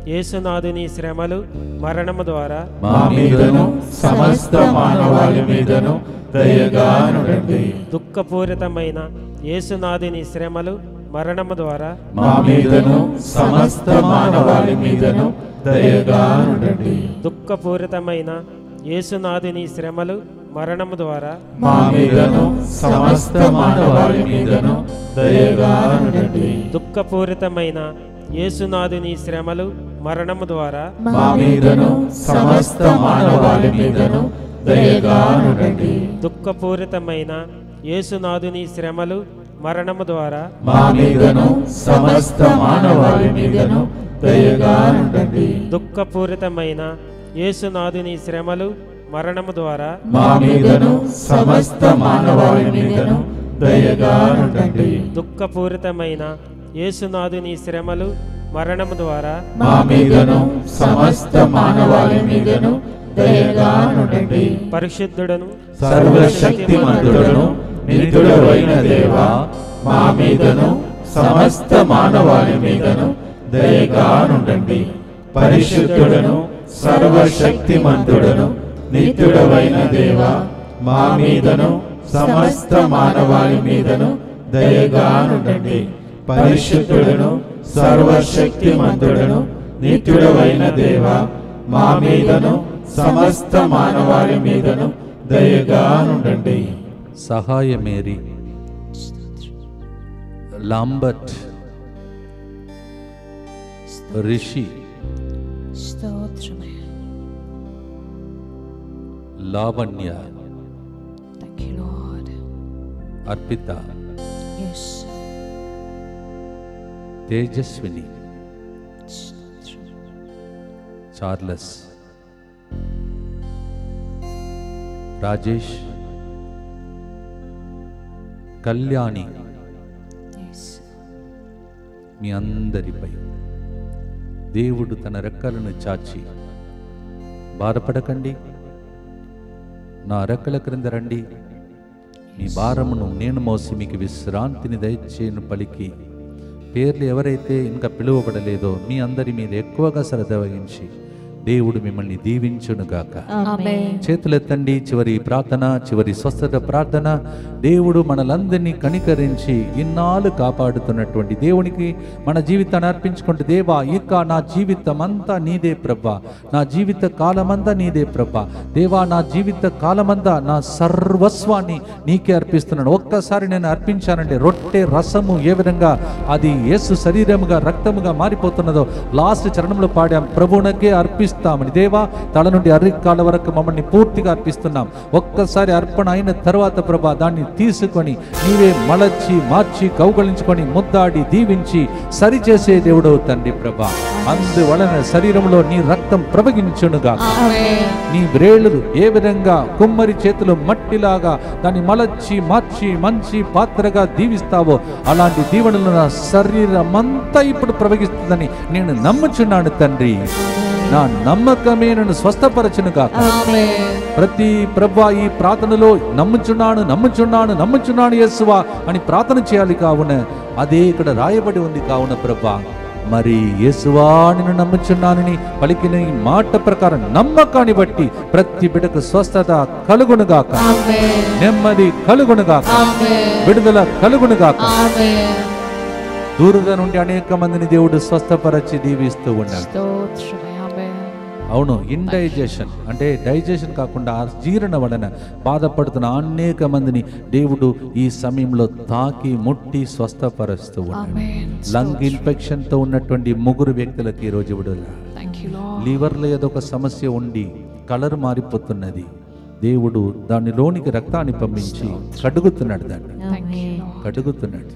యేసునాథుని శ్రమలు మరణము ద్వారా
మా మీదను సమస్త మానవాళి మీదను దయగా నుండండి
దుఃఖపూరితమైన యేసునాథుని శ్రమలు మరణము ద్వారా
మా మీదను సమస్త మానవాళి మీదను దయగా నుండండి
దుఃఖపూరితమైన యేసునాథుని శ్రమలు మరణము ద్వారా
మా మీదను సమస్త మానవాళి మీదను దయగా నుండండి
దుఃఖపూరితమైన యేసునాథుని శ్రమలు మరణము ద్వారా
మా మీదను సమస్త మానవాళి మీదను దయగా నుండండి
దుఃఖపూరితమైన యేసునాథుని శ్రమలు మరణము ద్వారా
మా మీదను సమస్త మానవాళి మీదను దయగా నుండండి
దుఃఖపూరితమైన యేసునాథుని శ్రమలు మరణము ద్వారా
మా మీదను సమస్త మానవాళి మీదను దయగా నుండండి
దుఃఖపూరితమైన యేసునాథుని శ్రమలు మరణము ద్వారా
మా మీదను సమస్త మానవాళి మీదను దయగా నుండండి
పరిశుద్ధుడను
సర్వశక్తిమంతుడను నిత్యుడవైన దేవా మా మీదను సమస్త మానవాళి మీదను దయగా నుండండి పరిశుద్ధుడను సర్వశక్తిమంతుడను నిత్యుడవైన దేవా మా మీదను సమస్త మానవాళి మీదను దయగా నుండండి పరిశుద్ధుడను సర్వశక్తిమంతుడను నిత్యుడవైన దేవా మా మీదను సమస్త మానవాళి మీదను దయగా నుండండి
సహాయమేరి లాంబట్ Rishi
స్తోత్రమే
Lavanya
Thank you, Lord.
Arpita
Yes.
Tejaswini
స్తోత్రం.
Charles Rajesh Kalyani
Yes.
మీ అందరిపై దేవుడు తన రెక్కలను చాచి బాధపడకండి నా రెక్కల క్రింద రండి మీ భారమును నేను మోసి మీకు విశ్రాంతిని దయచేయను పలికి పేర్లు ఎవరైతే ఇంకా పిలువబడలేదో మీ అందరి మీద ఎక్కువగా శ్రద్ధ వహించి దేవుడు మిమ్మల్ని దీవించునుగాక
Amen.
చేతులెత్తండి చివరి ప్రార్థన చివరి స్వస్థత ప్రార్థన దేవుడు మనలందరినీ కనికరించి ఇన్నాళ్ళు కాపాడుతున్నటువంటి దేవునికి మన జీవితాన్ని అర్పించుకుంటూ దేవా ఇక నా జీవితం అంతా నీదే ప్రభా నా జీవిత కాలమంతా నీదే ప్రభా దేవా నా జీవిత కాలమంతా నా సర్వస్వాన్ని నీకే అర్పిస్తున్నాను ఒక్కసారి నేను అర్పించానంటే రొట్టె రసము ఏ విధంగా అది యేసు శరీరముగా రక్తముగా మారిపోతున్నదో లాస్ట్ చరణంలో పాడాం ప్రభువునకే అర్పిస్తామని దేవా తల నుండి అరికాల వరకు మమ్మల్ని పూర్తిగా అర్పిస్తున్నాం ఒక్కసారి అర్పణ అయిన తర్వాత ప్రభా దాన్ని తీసుకొని నీవే మలచి మార్చి కౌగలించుకొని ముద్దాడి దీవించి సరిచేసే దేవుడవు తండ్రి ప్రభా అందువలన శరీరంలో నీ రక్తం ప్రవగించునుగా
Amen.
నీ వ్రేళ్ళులు ఏ విధంగా కుమ్మరి చేతులు మట్టిలాగా దాన్ని మలచి మార్చి మంచి పాత్రగా దీవిస్తావో అలాంటి దీవెనలు నా శరీరమంతా ఇప్పుడు ప్రవహిస్తుందని నేను నమ్ముచున్నాను తండ్రి నా నమ్మకమే నన్ను స్వస్థపరచునుగా
Amen.
ప్రతి ప్రభా ఈ ప్రార్థనలో నమ్ముచున్నాను నమ్ముచున్నాను నమ్ముచున్నాను యేసువా అని ప్రార్థన చేయాలి కావున అదే ఇక్కడ రాయబడి ఉంది కావున ప్రభా మరి యేసువా నేను నమ్ముచున్నానని పలికిన ఈ మాట ప్రకారం నమ్మకాన్ని బట్టి ప్రతి బిడకు స్వస్థత కలుగునుగాక
Amen.
నెమ్మది కలుగునుగాక
Amen.
విడుదల కలుగునుగాక
Amen.
దూరుగా నుండి అనేక మందిని దేవుడు స్వస్థపరచి దీవిస్తూ ఉన్నాడు
స్తోత్రమే. Amen.
అవును ఇండైజెషన్ అంటే డైజెషన్ కాకుండా ఆ జీర్ణ వలన బాధపడుతున్న అనేక మందిని దేవుడు ఈ సమయంలో తాకి ముట్టి స్వస్థపరుస్తూ ఉన్నాడు
Amen.
లంగ్ ఇన్ఫెక్షన్ తో ఉన్నటువంటి ముగ్గురు వ్యక్తులకి ఈ రోజు విడుదల
Thank you, Lord.
లివర్లో ఏదో ఒక సమస్య ఉండి కలర్ మారిపోతున్నది దేవుడు దానిలోనికి రక్తాన్ని పంపించి కడుగుతున్నాడు దాన్ని
Thank you, Lord.
కడుగుతున్నాడు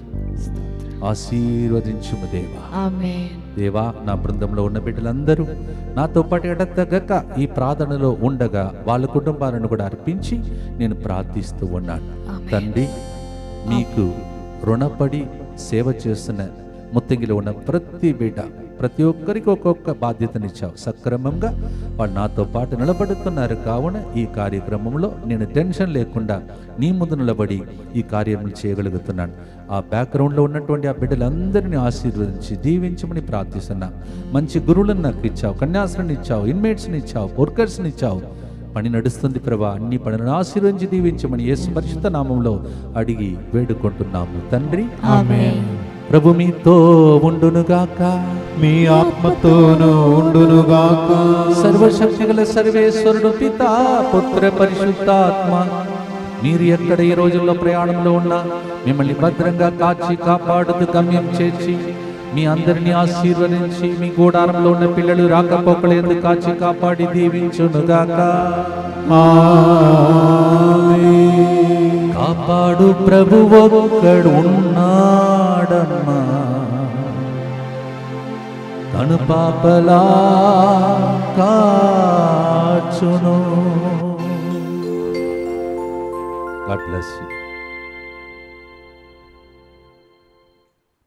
ఆశీర్వదించుము దేవా
ఆమెన్
దేవా నా బృందంలో ఉన్న బిడ్డలందరూ నాతో పాటు ఎడతెగక ఈ ప్రార్థనలో ఉండగా వాళ్ళ కుటుంబాలను కూడా అర్పించి నేను ప్రార్థిస్తూ ఉన్నాను తండ్రి మీకు రుణపడి సేవ చేస్తున్న ముత్తంగిలో ఉన్న ప్రతి బిడ్డ ప్రతి ఒక్కరికి ఒక్కొక్క బాధ్యతనిచ్చావు సక్రమంగా వాళ్ళు నాతో పాటు నిలబడుతున్నారు కావున ఈ కార్యక్రమంలో నేను టెన్షన్ లేకుండా నీ ముందు నిలబడి ఈ కార్యం చేయగలుగుతున్నాను ఆ బ్యాక్గ్రౌండ్లో ఉన్నటువంటి ఆ బిడ్డలందరినీ ఆశీర్వదించి దీవించమని ప్రార్థిస్తున్నా మంచి గురువులను నాకు ఇచ్చావు కన్యాసులను ఇచ్చావు ఇన్మేట్స్ని ఇచ్చావు వర్కర్స్ని ఇచ్చావు పని నడుస్తుంది ప్రభా అన్ని పనులను ఆశీర్వదించి దీవించమని యేసు పరిశుద్ధ నామంలో అడిగి వేడుకుంటున్నాము తండ్రి
ఆమేన్
ప్రభు మీతో ఉండునుగాక
మీ ఆత్మతోనూ ఉండునుగాక
సర్వశక్తిగల సర్వేశ్వరుడు పిత పుత్ర పరిశుద్ధాత్మ మీరు ఎక్కడ ఈ రోజుల్లో ప్రయాణంలో ఉన్నా మిమ్మల్ని భద్రంగా కాచి కాపాడుతూ గమ్యం చేర్చి మీ అందరినీ ఆశీర్వదించి మీ గూడారంలో ఉన్న పిల్లలు రాకపోకలు ఎందుకు కాచి కాపాడి దీవించునుగాక
ఆమేన్.
కాపాడు ప్రభు ఒక్కడు ఉన్నాడమ్మా తను పాపలా కాచును గాడ్ బ్లెస్ యూ